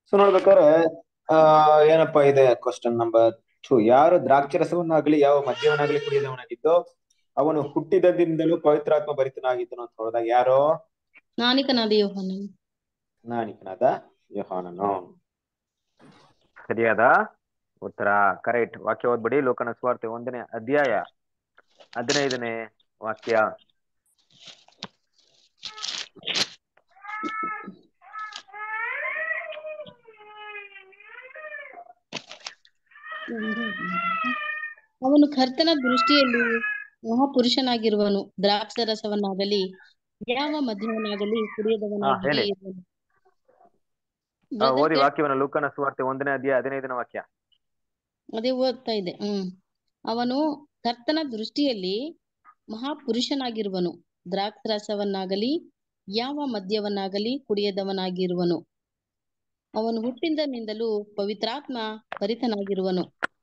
So ನೋಡ್ಬೇಕಾದ್ರೆ ಆ ಏನಪ್ಪಾ ಇದೆ ಕ್ವಶನ್ ನಂಬರ್ ಟು ಯಾರು ದ್ರಾಕ್ಷರಸವನ್ನಾಗ್ಲಿ ಯಾವ ಮದ್ಯವನ್ನಾಗ್ಲಿ ಕುಡಿಯದವನಾಗಿದ್ದು ಅವನು ಹುಟ್ಟಿದದಿಂದಲೂ ಪವಿತ್ರಾತ್ಮ ಭರಿತನಾಗಿದ್ದನು ಅಂತ ನೋಡಿದಾಗ ಯಾರೋ ನಾನಿಕನಾದ ಯೋಹಾನನು ನಾನಿಕನಾದ ಯೋಹಾನನು ಸರಿಯಾದ ಉತ್ತರ ಕರೆಕ್ಟ್ ವಾಕ್ಯ ಓದ್ಬಿಡಿ ಲೋಕನ ಸ್ವಾರ್ಥ ಒಂದನೇ ಅಧ್ಯಾಯ ಹದಿನೈದನೇ ವಾಕ್ಯ ಅವನು ಕರ್ತನ ದೃಷ್ಟಿಯಲ್ಲಿ ಮಹಾಪುರುಷನಾಗಿರುವನು ದ್ರಾಕ್ಷರಸವನ್ನಾಗಲಿ ಯಾವ ಮದ್ಯವನ್ನಾಗಲಿ ಕುಡಿಯದವನಾಗಿ ಹೇಳಿ. ಇರುವನು. ಆ, Brother ಓದಿ ಕೇಳ್- ವಾಕ್ಯವನ್ನ ಲೋಕನ ಸ್ವಾರ್ಥ ಒಂದನೇ ಅಧ್ಯಾಯ ಹದಿನೈದನೇ ವಾಕ್ಯ ಅದೇ ಓದ್ತಾ ಇದೆ ಹ್ಮ್ ಅವನು ಕರ್ತನ ದೃಷ್ಟಿಯಲ್ಲಿ ಮಹಾಪುರುಷನಾಗಿರುವನು ದ್ರಾಕ್ಷರಸವನ್ನಾಗಲಿ ಯಾವ ಮದ್ಯವನ್ನಾಗಲಿ ಕುಡಿಯದವನಾಗಿರುವನು ಅವನು ಹುಟ್ಟಿದನಿಂದಲೂ ಪವಿತ್ರಾತ್ಮ ಭರಿತನಾಗಿರುವನು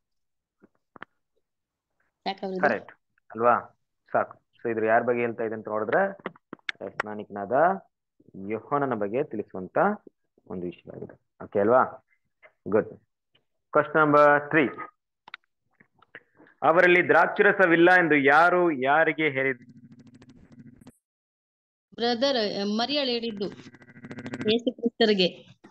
ಯಾಕವ್ರದ್ದು ಕರೆಕ್ಟ್ ಅಲ್ವಾ ಸಾಕು ಸೊ ಇದ್ರ ಯಾರ ಬಗ್ಗೆ ಹೇಳ್ತಾ ಇದೆ ಅಂತ ನೋಡಿದ್ರೆ ಸ್ನಾನಿಕನಾದ ಯೋಹಾನನ ಬಗ್ಗೆ ತಿಳಿಸುವಂತ ಒಂದು ವಿಷಯವಾಗಿದೆ ಓಕೆ ಅಲ್ವಾ ಗುಡ್ ಕ್ವಶನ್ ನಂಬರ್ ತ್ರೀ ಅವರಲ್ಲಿ ದ್ರಾಕ್ಷರಸವಿಲ್ಲ ಎಂದು ಯಾರು ಯಾರಿಗೆ ಹೇಳಿದ ಬ್ರದರ್ ಮರಿಯಳು ಹೇಳಿದ್ದು ಯೇಸು ಕ್ರಿಸ್ತರಿಗೆ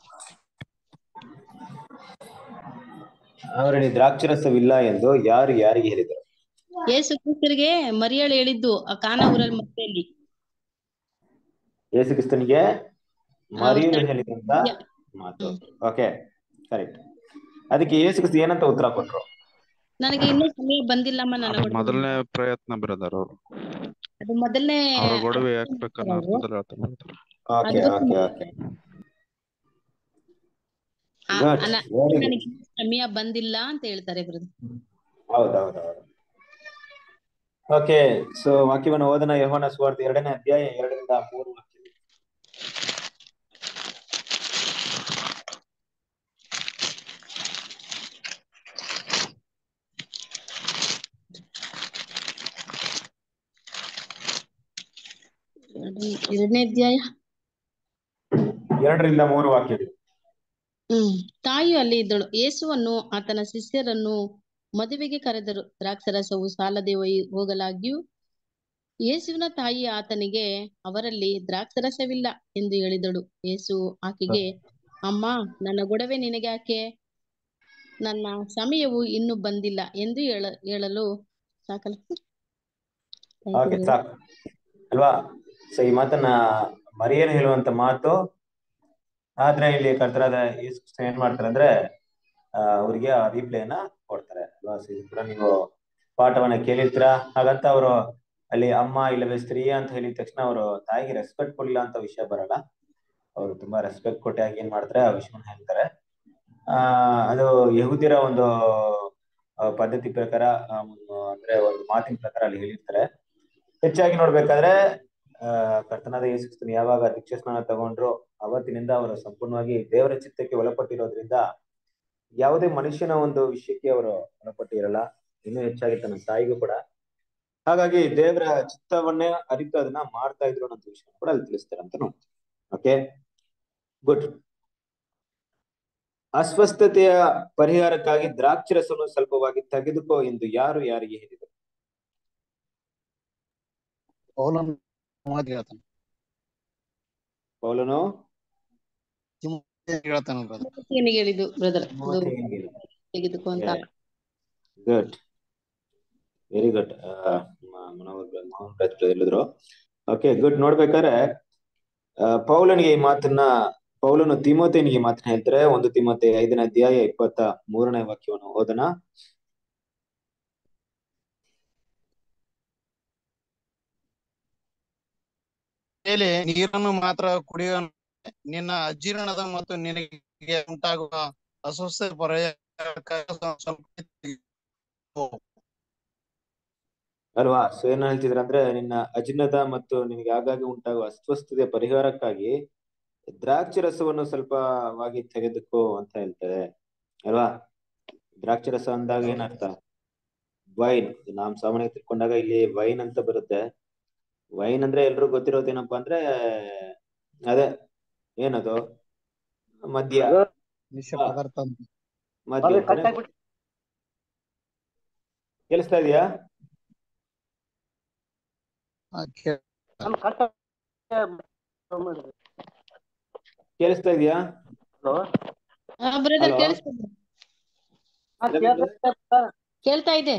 ಅವರಲ್ಲಿ ದ್ರಾಕ್ಷರಸವಿಲ್ಲ ಎಂದು ಯಾರು ಯಾರಿಗೆ ಹೇಳಿದರು ಯೇಸು ಕ್ರಿಸ್ತರಿಗೆ ಮರಿಯಳು ಹೇಳಿದ್ದು ಆ ಕಾನ ಊರಲ್ಲಿ ಮತ್ತೆಯಲ್ಲಿ ಯೇಸು ಕ್ರಿಸ್ತನಿಗೆ ಮರಿಯನು ಹೇಳಿದಂತ ಯಾ. ಮಾತು ಓಕೆ ಕರೆಕ್ಟ್ ಅದಕ್ಕೆ ಯೇಸು ಕ್ರಿಸ್ತ ಏನಂತ ಉತ್ತರ ಕೊಟ್ರು ನನಗೆ ಇನ್ನೂ ಸಮಯ ಬಂದಿಲ್ಲಮ್ಮ ನನ್ನ ಅದು ಒಡವೆ. ಮೊದಲನೇ ಪ್ರಯತ್ನ ಬ್ರದರ್ ಅವರು ಅದು ಮೊದಲನೇ ಅವ್ರ ಗೊಡವೆ ಹಾಕ್ಬೇಕನ್ನೋ ಅವ್ರು. ಅರ್ಥದಲ್ಲಿ ಹೇಳ್ತಾ ಮಾಡ್ತಾರೆ ಓಕೆ ಅದು ಓಕೆ ಓಕೆ ಆ- Good. ಅನ- Very good. ನನಗೆ ಇನ್ನೂ ಸಮಯ ಬಂದಿಲ್ಲ ಅಂತ ಹೇಳ್ತಾರೆ ಬ್ರದರ್ ಹೌದೌದೌದು ಓಕೆ ಸೊ ವಾಕ್ಯವನ್ನು ಓದನ ಯಹೋನ ಸುವಾರ್ತೆ ಎರಡನೇ ಅಧ್ಯಾಯ ಎರಡರಿಂದ ಮೂರು ವಾಕ್ಯ ಎರಡನೇ ಅಧ್ಯಾಯ ಎರಡರಿಂದ ಮೂರು ವಾಕ್ಯಗಳು ಹ್ಮ್ ತಾಯಿಯು ಅಲ್ಲಿ ಇದ್ದಳು ಯೇಸುವನ್ನು ಆತನ ಶಿಷ್ಯರನ್ನು ಮದುವೆಗೆ ಕರೆದರು ದ್ರಾಕ್ಷರಸವು ಸಾಲದೆ ಒಯ್- ಹೋಗಲಾಗಿಯೂ ಯೇಸುವಿನ ತಾಯಿ ಆತನಿಗೆ ಅವರಲ್ಲಿ ದ್ರಾಕ್ಷರಸವಿಲ್ಲ ಎಂದು ಹೇಳಿದಳು ಯೇಸು ಆಕೆಗೆ ಅಮ್ಮ ನನ್ನ ಗೊಡವೆ ನಿನಗೆ ಯಾಕೆ ನನ್ನ ಸಮಯವು ಇನ್ನೂ ಬಂದಿಲ್ಲ ಎಂದು ಹೇಳ ಹೇಳಲು ಸಾಕಲ್ಲ ಓಕೆ ಸಾಕು ಅಲ್ವಾ ಸೊ ಈ ಮಾತನ್ನ ಮರಿಯಲು ಹೇಳುವಂತ ಮಾತು ಆದ್ರೆ ಇಲ್ಲಿ ಕರ್ತರಾದ ಯೇಸು ಕ್ರಿಸ್ತ ಏನ್ ಮಾಡ್ತಾರೆ ಅಂದ್ರೆ ಆ, ಅವ್ರಿಗೆ ಆ ರೀಪ್ಲೇನ ಕೊಡ್ತಾರೆ ಅಲ್ವಾ ಸೊ ಇದು ಕೂಡ ನೀವು ಪಾಠವನ್ನ ಕೇಳಿರ್ತೀರಾ ಹಾಗಂತ ಅವರು ಅಲ್ಲಿ ಅಮ್ಮ ಇಲ್ಲವೇ ಸ್ತ್ರೀ ಅಂತ ಹೇಳಿದ ತಕ್ಷಣ ಅವರು ತಾಯಿಗೆ ರೆಸ್ಪೆಕ್ಟ್ ಕೊಡ್ಲಿಲ್ಲ ಅಂತ ವಿಷಯ ಬರಲ್ಲ ಅವರು ತುಂಬಾ ರೆಸ್ಪೆಕ್ಟ್ ಕೊಟ್ಟಿ ಆಗಿ ಏನ್ ಮಾಡ್ತಾರೆ ಆ ವಿಷಯವನ್ನ ಹೇಳ್ತಾರೆ ಆ ಅದು ಯಹುದಿರ ಒಂದು ಆ, ಪದ್ಧತಿ ಪ್ರಕಾರ ಆ, ಒಂದು ಅಂದ್ರೆ ಒಂದು ಮಾತಿನ ಪ್ರಕಾರ ಅಲ್ಲಿ ಹೇಳಿರ್ತಾರೆ ಹೆಚ್ಚಾಗಿ ನೋಡ್ಬೇಕಾದ್ರೆ ಆ ಕರ್ತನಾದ ಯೇಸು ಕ್ರಿಸ್ತನು ಯಾವಾಗ ದೀಕ್ಷಾ ಸ್ನಾನ ತಗೊಂಡ್ರು ಅವತ್ತಿನಿಂದ ಅವರು ಸಂಪೂರ್ಣವಾಗಿ ದೇವರ ಚಿತ್ತಕ್ಕೆ ಒಳಪಟ್ಟಿರೋದ್ರಿಂದ ಯಾವುದೇ ಮನುಷ್ಯನ ಒಂದು ವಿಷಯಕ್ಕೆ ಅವರು ಒಳಪಟ್ಟಿರಲ್ಲ ಇನ್ನೂ ಹೆಚ್ಚಾಗಿ ತನ್ನ ತಾಯಿಗೂ ಕೂಡ ಹಾಗಾಗಿ ದೇವರ ಚಿತ್ತವನ್ನೇ ಅರಿತು ಅದನ್ನ ಮಾಡ್ತಾ ಇದ್ರು ಅನ್ನೋ ವಿಷಯ ಕೂಡ ಅಲ್ಲಿ ತಿಳಿಸ್ತಾರೆ ಅಂತ ನೋಡ್ತೀವಿ ಓಕೆ ಗುಡ್ ಅಸ್ವಸ್ಥತೆಯ ಪರಿಹಾರಕ್ಕಾಗಿ ದ್ರಾಕ್ಷರಸವನ್ನು ಸ್ವಲ್ಪವಾಗಿ ತೆಗೆದುಕೋ ಎಂದು ಯಾರು ಯಾರಿಗೆ ಹೇಳಿದರು ಪೌಲನು ಮಾತಿಗೆ ಹೇಳ್ತಾನೆ ಪೌಲನು ತಿಮೋಥೆಯನಿಗೆ ಹೇಳ್ತಾನೆ brother. ತಿಮೋಥೆಯನಿಗೆ ಹೇಳಿದ್ದು ಬ್ರದರ್ ತಿಮೋಥೆಯನಿಗೆ ಹೇಳಿದರು. ತೆಗೆದುಕೊಂತ good very good Mohan Raj ಹೇಳಿದ್ರು ಓಕೆ ಗುಡ್ ನೋಡ್ಬೇಕಾದ್ರೆ ಆ, ಪೌಲನಿಗೆ ಈ ಮಾತನ್ನ ಪೌಲನು ತಿಮೋತೆಯನಿಗೆ ಈ ಮಾತನ್ನ ಹೇಳ್ತಾರೆ ಒಂದು ತಿಮೋತೆ ಐದನೇ ಅಧ್ಯಾಯ ಇಪ್ಪತ್ತ ಮೂರನೇ ವಾಕ್ಯವನ್ನು ಓದನ ಮೇಲೆ ನೀರನ್ನು ಮಾತ್ರ ಕುಡಿಯುವ ನಿನ್ನ ಅಜೀರ್ಣದ ಮತ್ತು ನಿನಗೆ ಉಂಟಾಗುವ ಅಸ್ವಸ್ಥ ಪರಿಹಾರಕ್ಕಾಗಿ ಸ್ವಲ್ಪ ತೆಗೆದುಕೋ. ಅಲ್ವಾ ಸೊ ಏನ್ ಹೇಳ್ತಿದ್ರ ಅಂದ್ರೆ ನಿನ್ನ ಅಜಿನದ ಮತ್ತು ನಿನಗೆ ಆಗಾಗ ಉಂಟಾಗುವ ಅಸ್ವಸ್ಥತೆಯ ಪರಿಹಾರಕ್ಕಾಗಿ ದ್ರಾಕ್ಷಿ ರಸವನ್ನು ಸ್ವಲ್ಪವಾಗಿ ತೆಗೆದುಕೋ ಅಂತ ಹೇಳ್ತಾರೆ ಅಲ್ವಾ ದ್ರಾಕ್ಷಿ ರಸ ಅಂದಾಗ ಏನರ್ಥ ವೈನ್ ನಾವ್ ಸಾಮಾನ್ಯ ತಿಳ್ಕೊಂಡಾಗ ಇಲ್ಲಿ ವೈನ್ ಅಂತ ಬರುತ್ತೆ ವೈನ್ ಅಂದ್ರೆ ಎಲ್ರು ಗೊತ್ತಿರೋದೇನಪ್ಪಾ ಅಂದ್ರೆ ಅದೇ ಏನದು ಮದ್ಯ ಮಿಶ್ರ ಹಾ. ಪದಾರ್ಥ ಅಂತ ಮದ್ಯ ಅಂತಾನೆ ಕೇಳಿಸ್ತಾ ಇದೆಯಾ ಆ, ಕೇ- ಕೇಳಿಸ್ತಾ ಇದೆಯಾ ಹಾ ಬ್ರದರ್ Hello? ಕೇಳಿಸ್ತದೆ ಕೇಳ್ತಾ ಇದೆ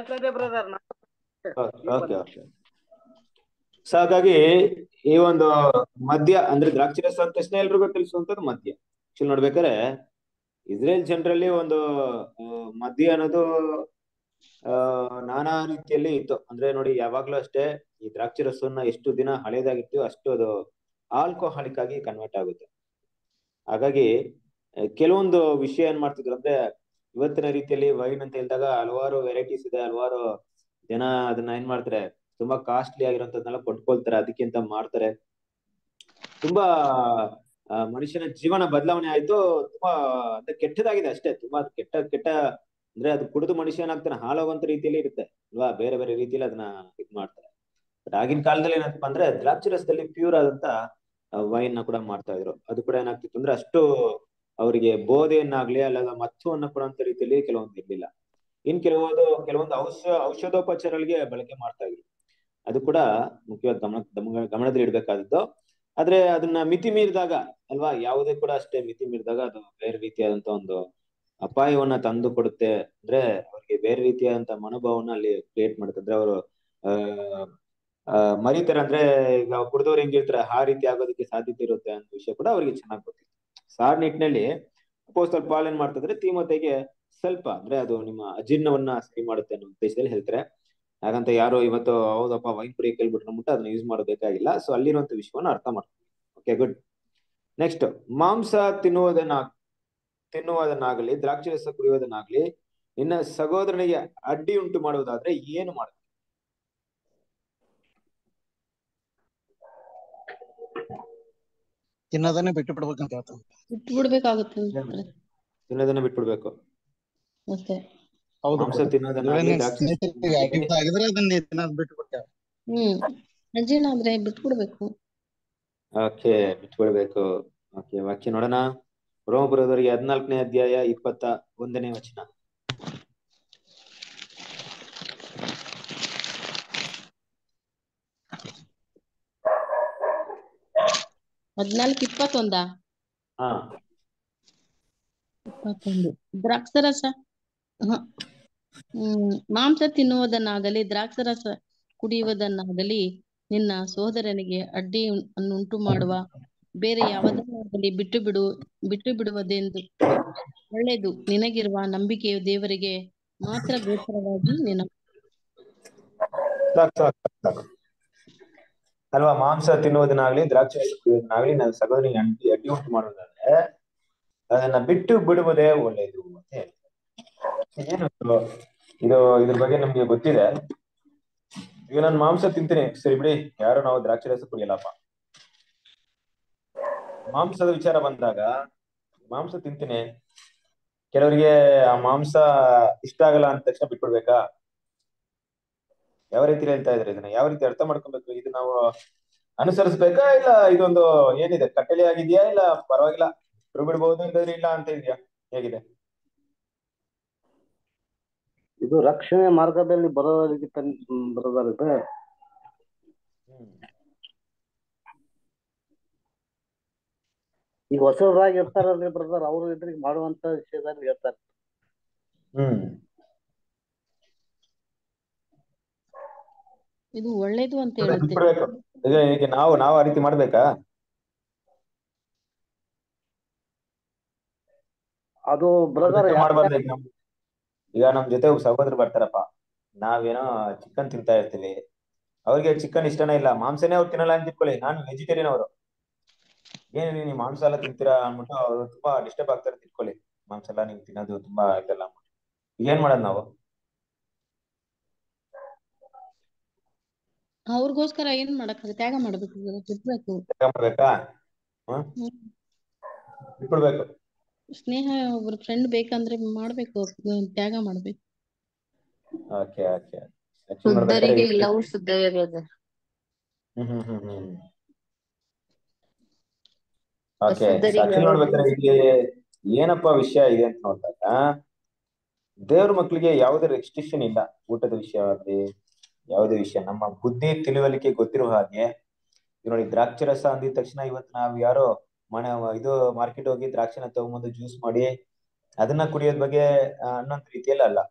ಓಕೆ ಓಕೆ ಸೊ ಹಾಗಾಗಿ ಈ ಒಂದು ಮದ್ಯ ಅಂದ್ರೆ ದ್ರಾಕ್ಷಿ ರಸ ಅಂದ ತಕ್ಷಣ ಎಲ್ರಿಗೂ ತಿಳಿಸುವಂತದ್ದು ಮದ್ಯ ಆಕ್ಚುಲಿ ನೋಡ್ಬೇಕಾದ್ರೆ ಇಸ್ರೇಲ್ ಜನರಲ್ಲಿ ಒಂದು ಆ, ಮದ್ಯ ಅನ್ನೋದು ಆ ನಾನಾ ರೀತಿಯಲ್ಲಿ ಇತ್ತು ಅಂದ್ರೆ ನೋಡಿ ಯಾವಾಗ್ಲೂ ಅಷ್ಟೇ ಈ ದ್ರಾಕ್ಷಿ ರಸವನ್ನ ಎಷ್ಟು ದಿನ ಹಳೇದಾಗಿತ್ತು ಅಷ್ಟು ಅದು ಆಲ್ಕೋಹಾಲಿಕ್ ಆಗಿ ಕನ್ವರ್ಟ್ ಆಗುತ್ತೆ ಹಾಗಾಗಿ ಆ, ಕೆಲವೊಂದು ವಿಷಯ ಏನ್ ಮಾಡ್ತಿದ್ರು ಅಂದ್ರೆ ಇವತ್ತಿನ ರೀತಿಯಲ್ಲಿ ವೈನ್ ಅಂತ ಹೇಳಿದಾಗ ಹಲವಾರು ವೆರೈಟೀಸ್ ಇದೆ ಹಲವಾರು ಜನ ಅದನ್ನ ಏನ್ ಮಾಡ್ತಾರೆ ತುಂಬಾ ಕಾಸ್ಟ್ಲಿ ಆಗಿರೋಂಥದ್ನೆಲ್ಲ ಕೊಂಡ್ಕೊಳ್ತಾರೆ ಅದಕ್ಕಿಂತ ಮಾಡ್ತಾರೆ ತುಂಬಾ ಆ, ಮನುಷ್ಯನ ಜೀವನ ಬದಲಾವಣೆ ಆಯ್ತು ತುಂಬಾ ಅಂದ್ರೆ ಕೆಟ್ಟದಾಗಿದೆ ಅಷ್ಟೇ ತುಂಬಾ ಅದು ಕೆಟ್ಟ ಕೆಟ್ಟ ಅಂದ್ರೆ ಅದು ಕುಡಿದು ಮನುಷ್ಯ ಏನಾಗ್ತಾನೆ ಹಾಳಾಗುವಂತ ರೀತಿಯಲ್ಲಿ ಇರುತ್ತೆ ಅಲ್ವಾ ಬೇರೆ ಬೇರೆ ರೀತಿಯಲ್ಲಿ ಅದನ್ನ ಇದ್ ಮಾಡ್ತಾರೆ ಬಟ್ ಆಗಿನ ಕಾಲದಲ್ಲಿ ಏನಪ್ಪ ಅಂದ್ರೆ ದ್ರಾಕ್ಷಿ ರಸದಲ್ಲಿ ಪ್ಯೂರ್ ಆದಂತ ವೈನ್ ನ ಕೂಡ ಮಾಡ್ತಾ ಇದ್ರು ಅದು ಕೂಡ ಏನಾಗ್ತಿತ್ತು ಅಂದ್ರೆ ಅಷ್ಟು ಅವರಿಗೆ ಬೋಧೆಯನ್ನಾಗ್ಲಿ ಅಲ್ಲ ಮತ್ತುವನ್ನ ಕೊಡುವಂತ ರೀತಿಯಲ್ಲಿ ಕೆಲವೊಂದು ಇರ್ಲಿಲ್ಲ ಇನ್ ಕೆಲವೊಂದು ಕೆಲವೊಂದು ಔಷಧ ಔಷಧೋಪಚಾರಗಳಿಗೆ ಬಳಕೆ ಮಾಡ್ತಾ ಇದ್ರು ಅದು ಕೂಡ ಮುಖ್ಯವಾದ ಗಮನ ಗಮನ- ಗಮನದಲ್ಲಿ ಇಡ್ಬೇಕಾದದ್ದು ಆದ್ರೆ ಅದನ್ನ ಮಿತಿ ಮೀರಿದಾಗ ಅಲ್ವಾ ಯಾವುದೇ ಕೂಡ ಅಷ್ಟೇ ಮಿತಿ ಮೀರಿದಾಗ ಅದು ಬೇರೆ ರೀತಿಯಾದಂತ ಒಂದು ಅಪಾಯವನ್ನ ತಂದು ಕೊಡುತ್ತೆ ಅಂದ್ರೆ ಅವ್ರಿಗೆ ಬೇರೆ ರೀತಿಯಾದಂತ ಮನೋಭಾವನ ಅಲ್ಲಿ ಕ್ರಿಯೇಟ್ ಮಾಡುತ್ತೆ ಅಂದ್ರೆ ಅವರು ಆ ಮರಿತಾರೆ ಅಂದ್ರೆ ಈಗ ಕುಡಿದವ್ರು ಹೆಂಗಿರ್ತಾರೆ ಆ ರೀತಿ ಆಗೋದಕ್ಕೆ ಸಾಧ್ಯತೆ ಇರುತ್ತೆ ಅನ್ನೋ ವಿಷಯ ಕೂಡ ಅವ್ರಿಗೆ ಚೆನ್ನಾಗಿ ಗೊತ್ತಿತ್ತು ಸಾರ್ ನಿಟ್ಟಿನಲ್ಲಿ ಅಪೋಸ್ತಲ್ ಪಾಲ್ ಏನ್ ಮಾಡ್ತಿದ್ರೆ ತೀಮತೆಗೆ ಸ್ವಲ್ಪ ಅಂದ್ರೆ ಅದು ನಿಮ್ಮ ಅಜೀರ್ಣವನ್ನ ಸರಿ ಮಾಡುತ್ತೆ ಅನ್ನೋ ಉದ್ದೇಶದಲ್ಲಿ ಹೇಳ್ತಾರೆ ಹಾಗಂತ ಯಾರು ಇವತ್ತು ಹೌದಪ್ಪ ವೈನ್ ಕುಡಿಯ ಕೇಳ್ಬಿಟ್ರೆ ಅಂದ್ಬಿಟ್ಟು ಅದನ್ನ ಯೂಸ್ ಮಾಡಬೇಕಾಗಿಲ್ಲ ಸೊ ಅಲ್ಲಿರುವಂತ ವಿಷಯವನ್ನ ಅರ್ಥ ಮಾಡ್ತೀವಿ ಓಕೆ ಗುಡ್ ನೆಕ್ಸ್ಟ್ ಮಾಂಸ ತಿನ್ನುವುದನ್ನ ತಿನ್ನುವುದನ್ನಾಗಲಿ ದ್ರಾಕ್ಷಿ ರಸ ಕುಡಿಯುವುದನ್ನಾಗ್ಲಿ ನಿನ್ನ ಸಹೋದರನಿಗೆ ಅಡ್ಡಿ ಉಂಟು ಮಾಡುವುದಾದ್ರೆ ಏನು ಮಾಡ ತಿನ್ನೋದನ್ನೇ ಬಿಟ್ಟು ಬಿಡ್ಬೇಕಂತ ಹೇಳ್ತಾನೆ ಬಿಟ್ಟು ಬಿಡ್ಬೇಕಾಗುತ್ತೆ ತಿನ್ನೋದನ್ನ ಬಿಟ್ಬಿಡ್ಬೇಕು ಅಷ್ಟೇ ಹೌದು ಮಾಂಸ ತಿನ್ನೋದನ್ನಾಗ್ಲಿ ನಿನ್ ದ್ರಾಕ್ಷಿ ಸ್ನೇಹಿತರಿಗೆ ಅಡ್ಡಿಕ್ಟ್ ಆಗಿದ್ರೆ ಅದನ್ನ ತಿನ್ನೋದ್ ಬಿಟ್ಟು ಬಿಡ್ತೇವೆ ಹ್ಮ್ ಅಜೀರ್ಣ ಆದ್ರೆ ಬಿಟ್ಟು ಬಿಡ್ಬೇಕು ಓಕೆ ಬಿಟ್ಬಿಡ್ಬೇಕು ಓಕೆ ವಾಕ್ಯ ನೋಡೋಣ ರೋಮಪುರದವರಿಗೆ ಹದಿನಾಲ್ಕನೇ ಅಧ್ಯಾಯ ಇಪ್ಪತ್ತ ಒಂದನೇ ವಚನ ಹದ್ನಾಲ್ಕು ಇಪ್ಪತ್ತೊಂದಾ ಹಾ ಇಪ್ಪತ್ತೊಂದು ದ್ರಾಕ್ಷರಸ ಹ. ಹ್ಮ್ ಮಾಂಸ ತಿನ್ನುವುದನ್ನಾಗಲಿ ದ್ರಾಕ್ಷರಸ ಕುಡಿಯುವುದನ್ನಾಗಲಿ ನಿನ್ನ ಸೋದರನಿಗೆ ಅಡ್ಡಿ ಉಂಟು ಮಾಡುವ ಬೇರೆ ಯಾವುದನ್ನಾಗಲಿ ಬಿಟ್ಟು ಬಿಡು ಬಿಟ್ಟು ಬಿಡುವುದೆಂದು ಒಳ್ಳೆಯದು ನಿನಗಿರುವ ನಂಬಿಕೆಯು ದೇವರಿಗೆ ಮಾತ್ರ ಗೋಚರವಾಗಿ ನಿನ್ನ ಸಾಕು ಸಾಕು ಸಾಕು, ಸಾಕು ಅಲ್ವಾ ಮಾಂಸ ತಿನ್ನುವುದನ್ನಾಗ್ಲಿ ದ್ರಾಕ್ಷಿ ರಸ ಕುಡಿಯುವುದನ್ನಾಗ್ಲಿ ನನ್ನ ಸಹೋದರಿಗೆ ಅಡ್ಡಿ ಅಡ್ಡಿ ಉಂಟು ಮಾಡುವುದಾದ್ರೆ ಅದನ್ನ ಬಿಟ್ಟು ಬಿಡುವುದೇ ಒಳ್ಳೆಯದು ಅಂತ ಹೇಳ್ತಾರೆ ಏನು ಇದು? ಇದು ಇದ್ರ ಬಗ್ಗೆ ನಮ್ಗೆ ಗೊತ್ತಿದೆ ಈಗ ನಾನು ಮಾಂಸ ತಿಂತೀನಿ ಸರಿ ಬಿಡಿ ಯಾರು ನಾವು ದ್ರಾಕ್ಷಿ ರಸ ಕುಡಿಯಲ್ಲಪ್ಪ ಮಾಂಸದ ವಿಚಾರ ಬಂದಾಗ ಮಾಂಸ ತಿಂತೀನಿ ಕೆಲವರಿಗೆ ಆ ಮಾಂಸ ಇಷ್ಟ ಆಗಲ್ಲ ಅಂದ ತಕ್ಷಣ ಬಿಟ್ಬಿಡ್ಬೇಕಾ ಯಾವ ರೀತಿ ಹೇಳ್ತಾ ಇದ್ರೆ ಇದನ್ನ ಯಾವ ರೀತಿ ಅರ್ಥ ಮಾಡ್ಕೊಬೇಕು ಇದು ನಾವು ಅನುಸರಿಸ್ಬೇಕಾ ಇಲ್ಲ ಇದೊಂದು ಏನಿದೆ ಕಟ್ಟಳೆ ಆಗಿದೆಯಾ ಇಲ್ಲ ಪರವಾಗಿಲ್ಲ ಬಿಟ್ಟು ಬಿಡ್ಬೋದು ಇಲ್ಲದ್ರೆ ಇಲ್ಲ ಅಂತ ಇದೆಯಾ ಹೇಗಿದೆ ಇದು ರಕ್ಷಣೆ ಮಾರ್ಗದಲ್ಲಿ ಬರೋರಿಗೆ ತನ್ ಬರೋದಾಗುತ್ತೆ ಹ್ಮ್ ಈಗ ಹೊಸದಾಗಿ ಇರ್ತಾರಲ್ರಿ ಬ್ರದರ್ ಅವರು ಇದ್ರಿಗೆ ಮಾಡುವಂತ ವಿಷಯದಲ್ಲಿ ಹೇಳ್ತಾರೆ ಹ್ಮ್ ಇದು ಒಳ್ಳೇದು ಅಂತ ಮತ್ತೆ ಹೇಳುತ್ತೆ ಬಿಟ್ಬಿಡ್ಬೇಕು ಈಗ ಈಗ ನಾವು ನಾವು ಆ ರೀತಿ ಮಾಡ್ಬೇಕಾ ಅದು ಬ್ರದರ್ ಅದಕ್ಕೆ ಮಾಡ್ಬಾರ್ದು ಈಗ ನಮ್ ಈಗ ನಮ್ ಜೊತೆ ಒಬ್ಬ ಸಹೋದರರು ಬರ್ತಾರಪ್ಪ ನಾವೇನೋ ಚಿಕನ್ ತಿಂತಾ ಇರ್ತೀವಿ ಅವ್ರಿಗೆ ಚಿಕನ್ ಇಷ್ಟನೇ ಇಲ್ಲ ಮಾಂಸನೇ ಅವ್ರು ತಿನ್ನಲ್ಲ ಅಂತ ಇಟ್ಕೊಳ್ಳಿ ನಾನು ವೆಜಿಟೇರಿಯನ್ ಅವರು ಏನಿದೆ ನೀವು ಮಾಂಸ ಎಲ್ಲ ತಿಂತೀರಾ ಅಂದ್ಬಿಟ್ಟು ಅವ್ರು ತುಂಬಾ ಡಿಸ್ಟರ್ಬ್ ಆಗ್ತಾರೆ ಅಂತ ಇಟ್ಕೊಳ್ಳಿ ಮಾಂಸ ಎಲ್ಲ ನೀವು ತಿನ್ನೋದು ತುಂಬಾ ಇದೆಲ್ಲ ಅಂದ್ಬಿಟ್ಟು ಈಗ ಏನ್ ಮಾಡೋದು ನಾವು ಅವ್ರಿಗೋಸ್ಕರ ಏನ್ ಮಾಡಕ್ಕಾಗುತ್ತೆ ತ್ಯಾಗ ಮಾಡ್ಬೇಕು ಬಿಡ್ಬೇಕು ತ್ಯಾಗ ಮಾಡ್ಬೇಕಾ ಹ್ಮ್ ಹ್ಮ್. ಬಿಟ್ಬಿಡ್ಬೇಕು ಸ್ನೇಹ ಒಬ್ರ ಫ್ರೆಂಡ್ ಬೇಕಂದ್ರೆ ಮಾಡ್ಬೇಕು ಹ್ಮ್, ತ್ಯಾಗ ಮಾಡ್ಬೇಕು ಓಕೆ ಓಕೆ ಆಕ್ಚುಲಿ ನೋಡ್ಬೇಕಾದ್ರೆ ಶುದ್ಧರಿಗೆ ಈ- ಎಲ್ಲವೂ ಶುದ್ಧವೇ brother hmm hmm hmm hmm okay ಅಶುದ್ಧರಿಗೆ ಆಕ್ಚುಲಿ ನೋಡ್ಬೇಕಾದ್ರೆ ಇಲ್ಲಿ ಏನಪ್ಪಾ ವಿಷಯ ಇದೆ ಅಂತ ನೋಡಿದಾಗ ದೇವ್ರ ಮಕ್ಕಳಿಗೆ ಯಾವುದೇ ರೆಸ್ಟ್ರಿಕ್ಷನ್ ಇಲ್ಲ ಊಟದ ವಿಷಯ ಆಗ್ಲಿ ಯಾವುದೇ ವಿಷಯ ನಮ್ಮ ಬುದ್ಧಿ ತಿಳುವಳಿಕೆ ಗೊತ್ತಿರೋ ಹಾಗೆ ಈಗ ನೋಡಿ ದ್ರಾಕ್ಷಿ ರಸ ಅಂದಿದ ತಕ್ಷಣ ಇವತ್ತು ನಾವ್ ಯಾರೋ ಮನೆ ಇದು ಮಾರ್ಕೆಟ್ ಹೋಗಿ ದ್ರಾಕ್ಷಿನ ತಗೊಂಬಂದು ಜ್ಯೂಸ್ ಮಾಡಿ ಅದನ್ನ ಕುಡಿಯೋದ್ ಬಗ್ಗೆ ಆ, ಅನ್ನೋಂತ ರೀತಿಯಲ್ಲಿ ಅಲ್ಲ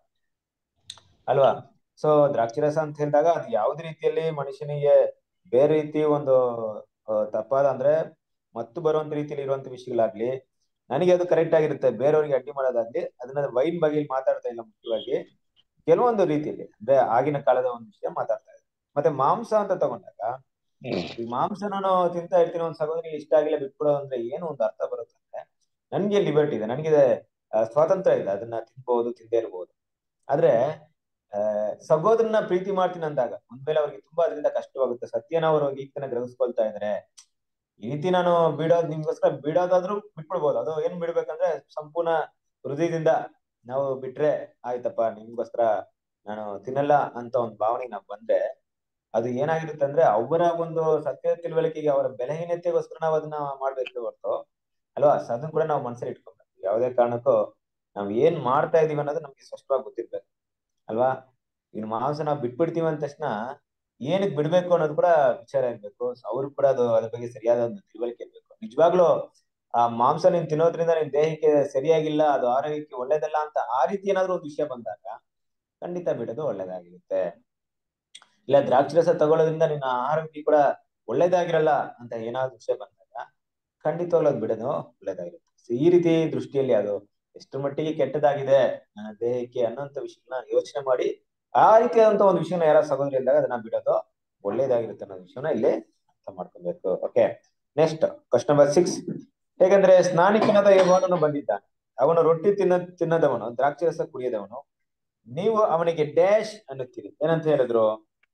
ಅಲ್ವಾ ಸೊ ದ್ರಾಕ್ಷಿ ರಸ ಅಂತ ಹೇಳಿದಾಗ ಅದು ಯಾವ್ದೇ ರೀತಿಯಲ್ಲಿ ಮನುಷ್ಯನಿಗೆ ಬೇರೆ ರೀತಿ ಒಂದು ಆ, ತಪ್ಪಾದ ಅಂದ್ರೆ ಮತ್ತು ಬರುವಂತ ರೀತಿಯಲ್ಲಿ ಇರುವಂತ ವಿಷಯಗಳಾಗ್ಲಿ ನನಗೆ ಅದು ಕರೆಕ್ಟ್ ಆಗಿರುತ್ತೆ ಬೇರೆಯವ್ರಿಗೆ ಅಡ್ಡಿ ಮಾಡೋದಾಗ್ಲಿ ಅದನ್ನ ವೈನ್ ಬಗ್ಗೆ ಇಲ್ಲಿ ಮಾತಾಡ್ತಾ ಇಲ್ಲ ಮುಖ್ಯವಾಗಿ ಕೆಲವೊಂದು ರೀತಿಯಲ್ಲಿ ಅಂದ್ರೆ ಆಗಿನ ಕಾಲದ ಒಂದು ವಿಷಯ ಮಾತಾಡ್ತಾ ಇದೆ ಮತ್ತೆ ಮಾಂಸ ಅಂತ ತಗೊಂಡಾಗ ಈ ಮಾಂಸ ನಾನು ತಿಂತಾ ಇರ್ತೀನಿ ಒಂದ್ ಸಹೋದರಿ ಇಷ್ಟ ಆಗಿಲ್ಲ ಬಿಟ್ಬಿಡೋದು ಅಂದ್ರೆ ಏನು ಒಂದು ಅರ್ಥ ಬರುತ್ತೆ ಅಂದ್ರೆ ನನ್ಗೆ ಲಿಬರ್ಟಿ ಇದೆ ನನಗೆ ಆ, ಸ್ವಾತಂತ್ರ್ಯ ಇದೆ ಅದನ್ನ ತಿನ್ಬಹುದು ತಿಂದೇ ಇರ್ಬೋದು ಆದ್ರೆ ಆ ಸಹೋದರನ ಪ್ರೀತಿ ಮಾಡ್ತೀನಿ ಅಂದಾಗ ಒಂದ್ ವೇಳೆ ಅವ್ರಿಗೆ ತುಂಬಾ ಅದರಿಂದ ಕಷ್ಟವಾಗುತ್ತೆ ಸತ್ಯನ ಅವರು ಈಗ ತನ ಗ್ರಹಿಸ್ಕೊಳ್ತಾ ಇದಾರೆ ಈ ರೀತಿ ನಾನು ಬಿಡೋದ್ ನಿಮ್ಗೋಸ್ಕರ ಬಿಡೋದಾದ್ರೂ ಬಿಟ್ಬಿಡ್ಬೋದು ಅದು ಏನ್ ಬಿಡ್ಬೇಕಂದ್ರೆ ಸಂಪೂರ್ಣ ಹೃದಯದಿಂದ ನಾವು ಬಿಟ್ರೆ ಆಯ್ತಪ್ಪ ನಿಮ್ಗೋಸ್ಕರ ನಾನು ತಿನ್ನಲ್ಲ ಅಂತ ಒಂದು ಭಾವನೆ ನಾವು ಬಂದ್ರೆ ಅದು ಏನಾಗಿರುತ್ತೆ ಅಂದ್ರೆ ಅವರ ಒಂದು ಸತ್ಯ ತಿಳುವಳಿಕೆಗೆ ಅವರ ಬೆಲೆಹೀನತೆಗೋಸ್ಕರ ನಾವು ಅದನ್ನ ಮಾಡ್ಬೇಕು ಹೊರತು ಅಲ್ವಾ ಸೊ ಅದನ್ನ ಕೂಡ ನಾವು ಮನಸ್ಸಲ್ಲಿ ಇಟ್ಕೊಬೇಕು ಯಾವುದೇ ಕಾರಣಕ್ಕೂ ನಾವ್ ಏನ್ ಮಾಡ್ತಾ ಇದೀವಿ ಅನ್ನೋದು ನಮ್ಗೆ ಸ್ಪಷ್ಟವಾಗಿ ಗೊತ್ತಿರ್ಬೇಕು ಅಲ್ವಾ ಇನ್ನು ಮಾಂಸ ನಾವು ಬಿಟ್ಬಿಡ್ತೀವಿ ಅಂದ ತಕ್ಷಣ ಏನಕ್ ಬಿಡ್ಬೇಕು ಅನ್ನೋದು ಕೂಡ ವಿಚಾರ ಇರ್ಬೇಕು ಅವ್ರು ಕೂಡ ಅದು ಅದ್ರ ಬಗ್ಗೆ ಸರಿಯಾದ ಒಂದು ತಿಳುವಳಿಕೆ ಇರ್ಬೇಕು ನಿಜವಾಗ್ಲೂ ಆ ಮಾಂಸ ನೀನ್ ತಿನ್ನೋದ್ರಿಂದ ನಿನ್ ದೇಹಕ್ಕೆ ಸರಿಯಾಗಿಲ್ಲ ಅದು ಆರೋಗ್ಯಕ್ಕೆ ಒಳ್ಳೇದಲ್ಲ ಅಂತ ಆ ರೀತಿ ಏನಾದ್ರು ಒಂದು ವಿಷಯ ಬಂದಾಗ ಖಂಡಿತ ಬಿಡೋದು ಒಳ್ಳೇದಾಗಿರುತ್ತೆ ಇಲ್ಲ ದ್ರಾಕ್ಷಿ ರಸ ತಗೊಳ್ಳೋದ್ರಿಂದ ನಿನ್ನ ಆರೋಗ್ಯ ಕೂಡ ಒಳ್ಳೇದಾಗಿರಲ್ಲ ಅಂತ ಏನಾದ್ರು ವಿಷಯ ಬಂದಾಗ ಖಂಡಿತವಾಗ್ಲೂ ಅದು ಬಿಡೋದು ಒಳ್ಳೇದಾಗಿರುತ್ತೆ So, ಈ ರೀತಿ ದೃಷ್ಟಿಯಲ್ಲಿ ಅದು ಎಷ್ಟು ಮಟ್ಟಿಗೆ ಕೆಟ್ಟದಾಗಿದೆ ನನ್ನ ದೇಹಕ್ಕೆ ಅನ್ನೋಂಥ ವಿಷಯನ ಯೋಚನೆ ಮಾಡಿ ಆ ರೀತಿಯಾದಂತ ಒಂದು ವಿಷಯನ ಯಾರ ಸಹೋದರಿ ಇದ್ದಾಗ ಅದನ್ನ ಬಿಡೋದು ಒಳ್ಳೇದಾಗಿರುತ್ತೆ ಅನ್ನೋ ವಿಷಯನ ಇಲ್ಲಿ ಅರ್ಥ ಮಾಡ್ಕೊಬೇಕು okay next question number six ಹೇಗಂದ್ರೆ ಸ್ನಾನಿಕನಾದ ಯೋಹಾನನು ಬಂದಿದ್ದಾನೆ ಅವನು ರೊಟ್ಟಿ ತಿನ್ನ ತಿನ್ನದವನು ದ್ರಾಕ್ಷಿ ರಸ ಕುಡಿಯದವನು ನೀವು ಅವನಿಗೆ ಡ್ಯಾಶ್ ಅನ್ನುತ್ತೀರಿ ಏನಂತ ಹೇಳಿದ್ರು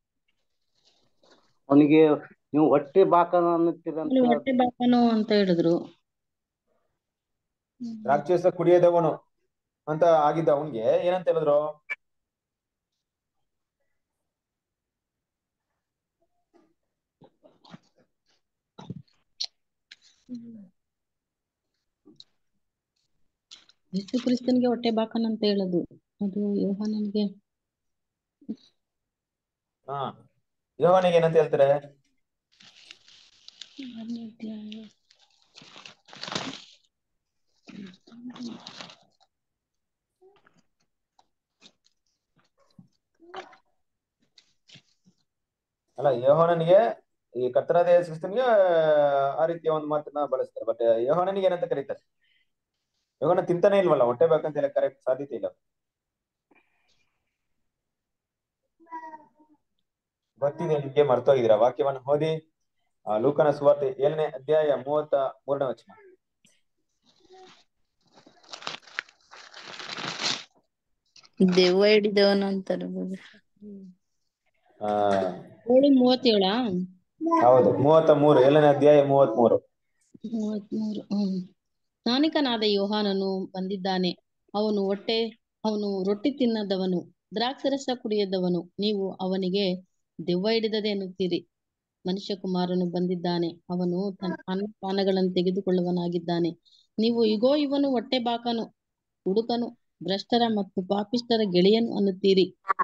ಅವನಿಗೆ ನೀವು ಹೊಟ್ಟೆ ಬಾಕನ ಅನ್ನುತ್ತೀರಂತ ಅಲ್ಲಿ ಹೊಟ್ಟೆ ಬಾಕನು ಅಂತ ಹೇಳಿದ್ರು ದ್ರಾಕ್ಷಿ ರಸ ಕುಡಿಯದವನು ಅಂತ ಆಗಿದ್ದ ಅವನ್ಗೆ ಏನಂತ ಹೇಳಿದ್ರು ಯೇಸು ಕ್ರಿಸ್ತನ್ಗೆ ಹೊಟ್ಟೆ ಬಾಕನ್ ಅಂತ ಹೇಳೋದು ಅದು ಯೋಹಾನನ್ಗೆ ಹಾ ಯೋಹಾನಿಗೆ ಏನಂತ ಹೇಳ್ತಾರೆ ಆರನೇ ಅಧ್ಯಾಯ. ಅಲ್ಲ ಯೋಹಾನನಿಗೆ ಈ ಕರ್ತನಾದ ಕ್ರಿಸ್ತನಿಗೆ ಆ ರೀತಿಯ ಒಂದು ಮಾತನ್ನ ಬಳಸ್ತಾರೆ ಬಟ್ ಯೋಹಾನನಿಗೆ ಏನಂತ ಕರೀತಾರೆ ಯೋಹಾನ ತಿಂತಾನೆ ಇಲ್ವಲ್ಲ ಹೊಟ್ಟೆ ಬೇಕಂತ ಹೇಳಿ ಕರೆಕ್ಟ್ ಸಾಧ್ಯತೆ ಇಲ್ಲ ಗೊತ್ತಿದೆ ನಿಮ್ಗೆ ಮರ್ತೋಗಿದ್ದೀರಾ ವಾಕ್ಯವನ್ನು ಓದಿ ಆ, ಲೂಕನ ಸುವಾರ್ತೆ ಏಳನೇ ಅಧ್ಯಾಯ ಮೂವತ್ತ ಮೂರನೇ ವಚನ ದೆವ್ವ ಹಿಡಿದವನು ಅಂತಾರೆ brother. ಆ ಏಳು ಮೂವತ್ತೇಳ ಹೌದು ಮೂವತ್ತ ಮೂರು ಏಳನೇ ಅಧ್ಯಾಯ ಮೂವತ್ತ್ ಮೂರು ಮೂವತ್ಮೂರು ಹ್ಮ್ ಸ್ನಾನಿಕನಾದ ಯೋಹಾನನು ಬಂದಿದ್ದಾನೆ ಅವನು ಹೊಟ್ಟೆ ಅವನು ರೊಟ್ಟಿ ತಿನ್ನದವನು ದ್ರಾಕ್ಷರಸ ಕುಡಿಯದವನು ನೀವು ಅವನಿಗೆ ದೆವ್ವ ಹಿಡಿದದೆ ಎನ್ನುತ್ತೀರಿ ಮನುಷ್ಯ ಕುಮಾರನು ಬಂದಿದ್ದಾನೆ ಅವನು ತನ್ನ ಅನ್ನಪಾನಗಳನ್ನು ತೆಗೆದುಕೊಳ್ಳುವನಾಗಿದ್ದಾನೆ ನೀವು ಇಗೋ ಇವನು ಹೊಟ್ಟೆ ಬಾಕನು ಹುಡುಕನು ಭ್ರಷ್ಟರ ಮತ್ತು ಪಾಪಿಷ್ಟರ ಗೆಳೆಯನು ಅನ್ನುತ್ತೀರಿ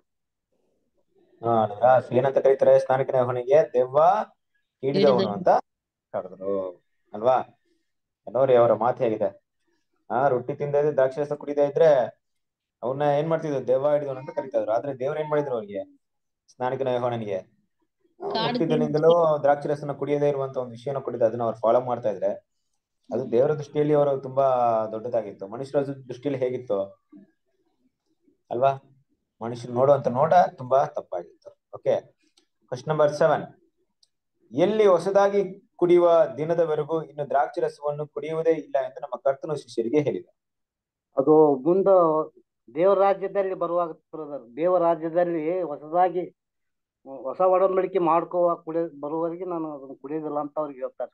ಹಾ ನೋಡ್ರಾ? So ಏನಂತ ಕರೀತಾರೆ ಸ್ನಾನಿಕನ ಯೋಹಾನಿಗೆ ದೆವ್ವ ಹಿಡಿದವನು ಅಂತ ಕರೆದ್ರು ಅಲ್ವಾ ನೋಡ್ರಿ ಅವರ ಮಾತು ಹೇಗಿದೆ ಆ ರೊಟ್ಟಿ ತಿಂದ ಇದ್ರೆ ದ್ರಾಕ್ಷಿ ರಸ ಕುಡಿತಾ ಇದ್ರೆ ಅವ್ರನ್ನ ಏನ್ ಮಾಡ್ತಿದ್ರು ದೆವ್ವ ಹಿಡಿದವನು ಅಂತ ಕರಿತಾ ಇದ್ರು ಆದ್ರೆ ದೇವ್ರ ಏನ್ ಮಾಡಿದ್ರು ಅವ್ರಿಗೆ ಸ್ನಾನಿಕನ ಯೋಹಾನನಿಗೆ ಕಾಡು ಹುಟ್ಟಿದನಿಂದಲೂ ದ್ರಾಕ್ಷಿ ರಸನ ಕುಡಿಯದೇ ಇರುವಂತ ಒಂದು ವಿಷಯನ ಕುಡಿದು ಅದನ್ನ ಅವ್ರು ಫಾಲೋ ಮಾಡ್ತಾ ಇದ್ರೆ ಅದು ದೇವರ ದೃಷ್ಟಿಯಲ್ಲಿ ಅವರು ತುಂಬಾ ದೊಡ್ಡದಾಗಿತ್ತು ಮನುಷ್ಯರ ದೃಷ್ಟಿಯಲ್ಲಿ ಹೇಗಿತ್ತು ಅಲ್ವಾ ಮನುಷ್ಯರು ನೋಡುವಂತ ನೋಟ ತುಂಬಾ ತಪ್ಪಾಗಿತ್ತು ಓಕೆ ಕ್ವಶನ್ ನಂಬರ್ ಸೆವೆನ್ ಎಲ್ಲಿ ಹೊಸದಾಗಿ ಕುಡಿಯುವ ದಿನದವರೆಗೂ ಇನ್ನು ದ್ರಾಕ್ಷಿ ರಸವನ್ನು ಕುಡಿಯುವುದೇ ಇಲ್ಲ ಎಂದು ನಮ್ಮ ಕರ್ತನು ಶಿಷ್ಯರಿಗೆ ಹೇಳಿದ ಅದು ಮುಂದ ದೇವರ ರಾಜ್ಯದಲ್ಲಿ ಬರುವಾಗ ಬ್ರದರ್ ದೇವರ ರಾಜ್ಯದಲ್ಲಿ ಹೊಸದಾಗಿ ಹ್ಮ್, ಹೊಸ ಒಡಂಬಡಿಕೆ ಮಾಡ್ಕೋವ ಕುಡಿಯ ಬರುವವರೆಗೆ ನಾನು ಅದನ್ನ ಕುಡಿಯೋದಿಲ್ಲ ಅಂತ ಅವ್ರಿಗೆ ಹೇಳ್ತಾರೆ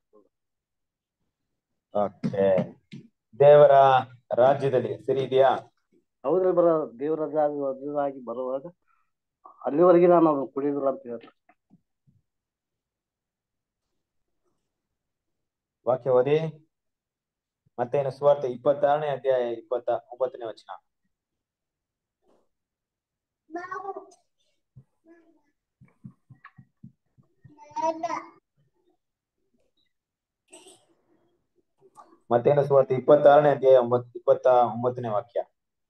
ಓಕೆ ದೇವರ ರಾಜ್ಯದಲ್ಲಿ ಸರಿ ಇದೆಯಾ ಹೌದ್ರಿ ಬರ ದೇವರ ರಾಜ್ಯ ಹೊಸದಾಗಿ ಬರುವಾಗ ಅಲ್ಲಿವರೆಗೆ ನಾನು ಅದನ್ನ ಕುಡಿಯೋದಿಲ್ಲ ಅಂತ ಹೇಳ್ತಾರೆ ವಾಕ್ಯ ಓದಿ ಮತ್ತೇನು ಸುವಾರ್ತೆ ಇಪ್ಪತ್ತಾರನೇ ಅಧ್ಯಾಯ ಇಪ್ಪತ್ತ ಒಂಬತ್ತನೇ ವಚನ ಮತ್ತೇನು ಸುವಾರ್ತೆ ಇಪ್ಪತ್ತಾರನೇ ಅಧ್ಯಾಯ ಒಂಬತ್ ಇಪ್ಪತ್ತ ಒಂಬತ್ತನೇ ವಾಕ್ಯ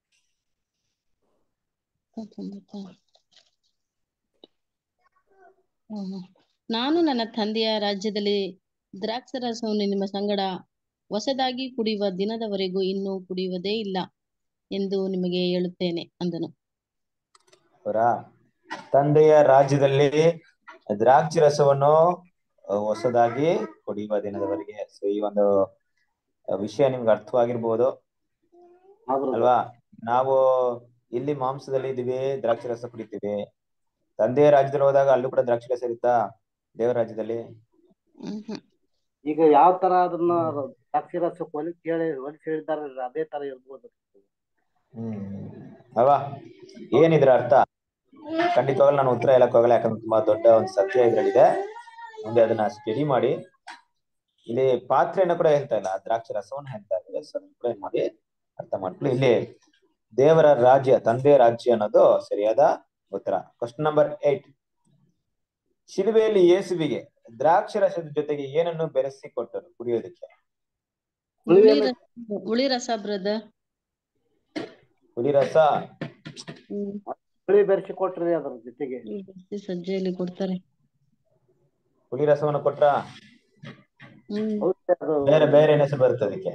ಹ್ಮ್. ನಾನು ನನ್ನ ತಂದೆಯ ರಾಜ್ಯದಲ್ಲಿ ದ್ರಾಕ್ಷಾರಸವನ್ನು ನಿಮ್ಮ ಸಂಗಡ ಹೊಸದಾಗಿ ಕುಡಿಯುವ ದಿನದವರೆಗೂ ಇನ್ನೂ ಕುಡಿಯುವುದೇ ಇಲ್ಲ ಎಂದು ನಿಮಗೆ ಹೇಳುತ್ತೇನೆ ಅಂದನು ಅವರ ತಂದೆಯ ರಾಜ್ಯದಲ್ಲಿ ದ್ರಾಕ್ಷಿ ರಸವನ್ನು ಅಹ್, ಹೊಸದಾಗಿ ಕುಡಿಯುವ ದಿನದವರೆಗೆ ಸೊ ಈ ಒಂದು ವಿಷಯ ನಿಮ್ಗೆ ಅರ್ಥವಾಗಿರ್ಬೋದು ಹಾ brother. ಅಲ್ವಾ ನಾವು ಇಲ್ಲಿ ಮಾಂಸದಲ್ಲಿ ಇದೀವಿ ದ್ರಾಕ್ಷಿ ರಸ ಕುಡಿತೀವಿ ತಂದೆಯ ರಾಜ್ಯದಲ್ಲಿ ಹೋದಾಗ ಅಲ್ಲೂ ಕೂಡ ದ್ರಾಕ್ಷಿ ರಸ ಇರುತ್ತಾ ದೇವರ ರಾಜ್ಯದಲ್ಲಿ ಹ್ಮ್ ಹ್ಮ್ ಈಗ ಯಾವ ತರ ಅದನ್ನ ದ್ರಾಕ್ಷಿ ರಸ ಹೊಲಿಸಿ ಹೇಳಿ ಹೊಲಿಸಿ ಹೇಳಿದಾರೆ ಅದೇ ತರ ಇರ್ಬೋದು ಹ್ಮ್ ಅಲ್ವಾ ಏನಿದ್ರ ಅರ್ಥ ಖಂಡಿತವಾಗ್ಲೂ ನಾನು ಉತ್ತರ ಹೇಳಕ್ ಹೋಗಲ್ಲ ಯಾಕಂದ್ರೆ ತುಂಬಾ ದೊಡ್ಡ ಒಂದು ಸತ್ಯ ಇದ್ರಲ್ಲಿದೆ ಮುಂದೆ ಅದನ್ನ ಸ್ಟಡಿ ಮಾಡಿ ಇಲ್ಲಿ ಪಾತ್ರೆಯನ್ನು ಕೂಡ ಹೇಳ್ತಾ ಇಲ್ಲ ದ್ರಾಕ್ಷಿ ರಸವನ್ನು ಹೇಳ್ತಾ ಇದ್ದಾರೆ ಸೊ ಅದನ್ನ ಕೂಡ ಏನ್ ಮಾಡಿ ಅರ್ಥ ಮಾಡ್ಕೊಳ್ಳಿ ಇಲ್ಲಿ ದೇವರ ರಾಜ್ಯ ತಂದೆಯ ರಾಜ್ಯ ಅನ್ನೋದು ಸರಿಯಾದ ಉತ್ತರ ಕ್ವಶನ್ ನಂಬರ್ ಏಟ್ ಶಿಲುಬೆಯಲ್ಲಿ ಯೇಸುವಿಗೆ ದ್ರಾಕ್ಷಿ ರಸದ ಜೊತೆಗೆ ಏನನ್ನು ಬೆರೆಸಿ ಕೊಟ್ಟರು ಕುಡಿಯೋದಕ್ಕೆ ಹುಳಿ ರಸ ಹುಳಿ ರಸ ಬ್ರದರ್ ಹುಳಿ ರಸ ಹ್ಮ್ ಹುಳಿ ಬೆರೆಸಿ ಕೊಟ್ರಿ ಅದ್ರ ಜೊತೆಗೆ ಹುಳಿ ಬೆರ್ಸಿ ಸಜ್ಜೆಯಲ್ಲಿ ಕೊಡ್ತಾರೆ ಹುಳಿ ರಸವನ್ನು ಕೊಟ್ರ ಹ್ಮ್ ಹೌದು ಅದು ಬೇರೆ ಬೇರೆ ಏನ್ ಹೆಸರು ಬರುತ್ತೆ ಅದಕ್ಕೆ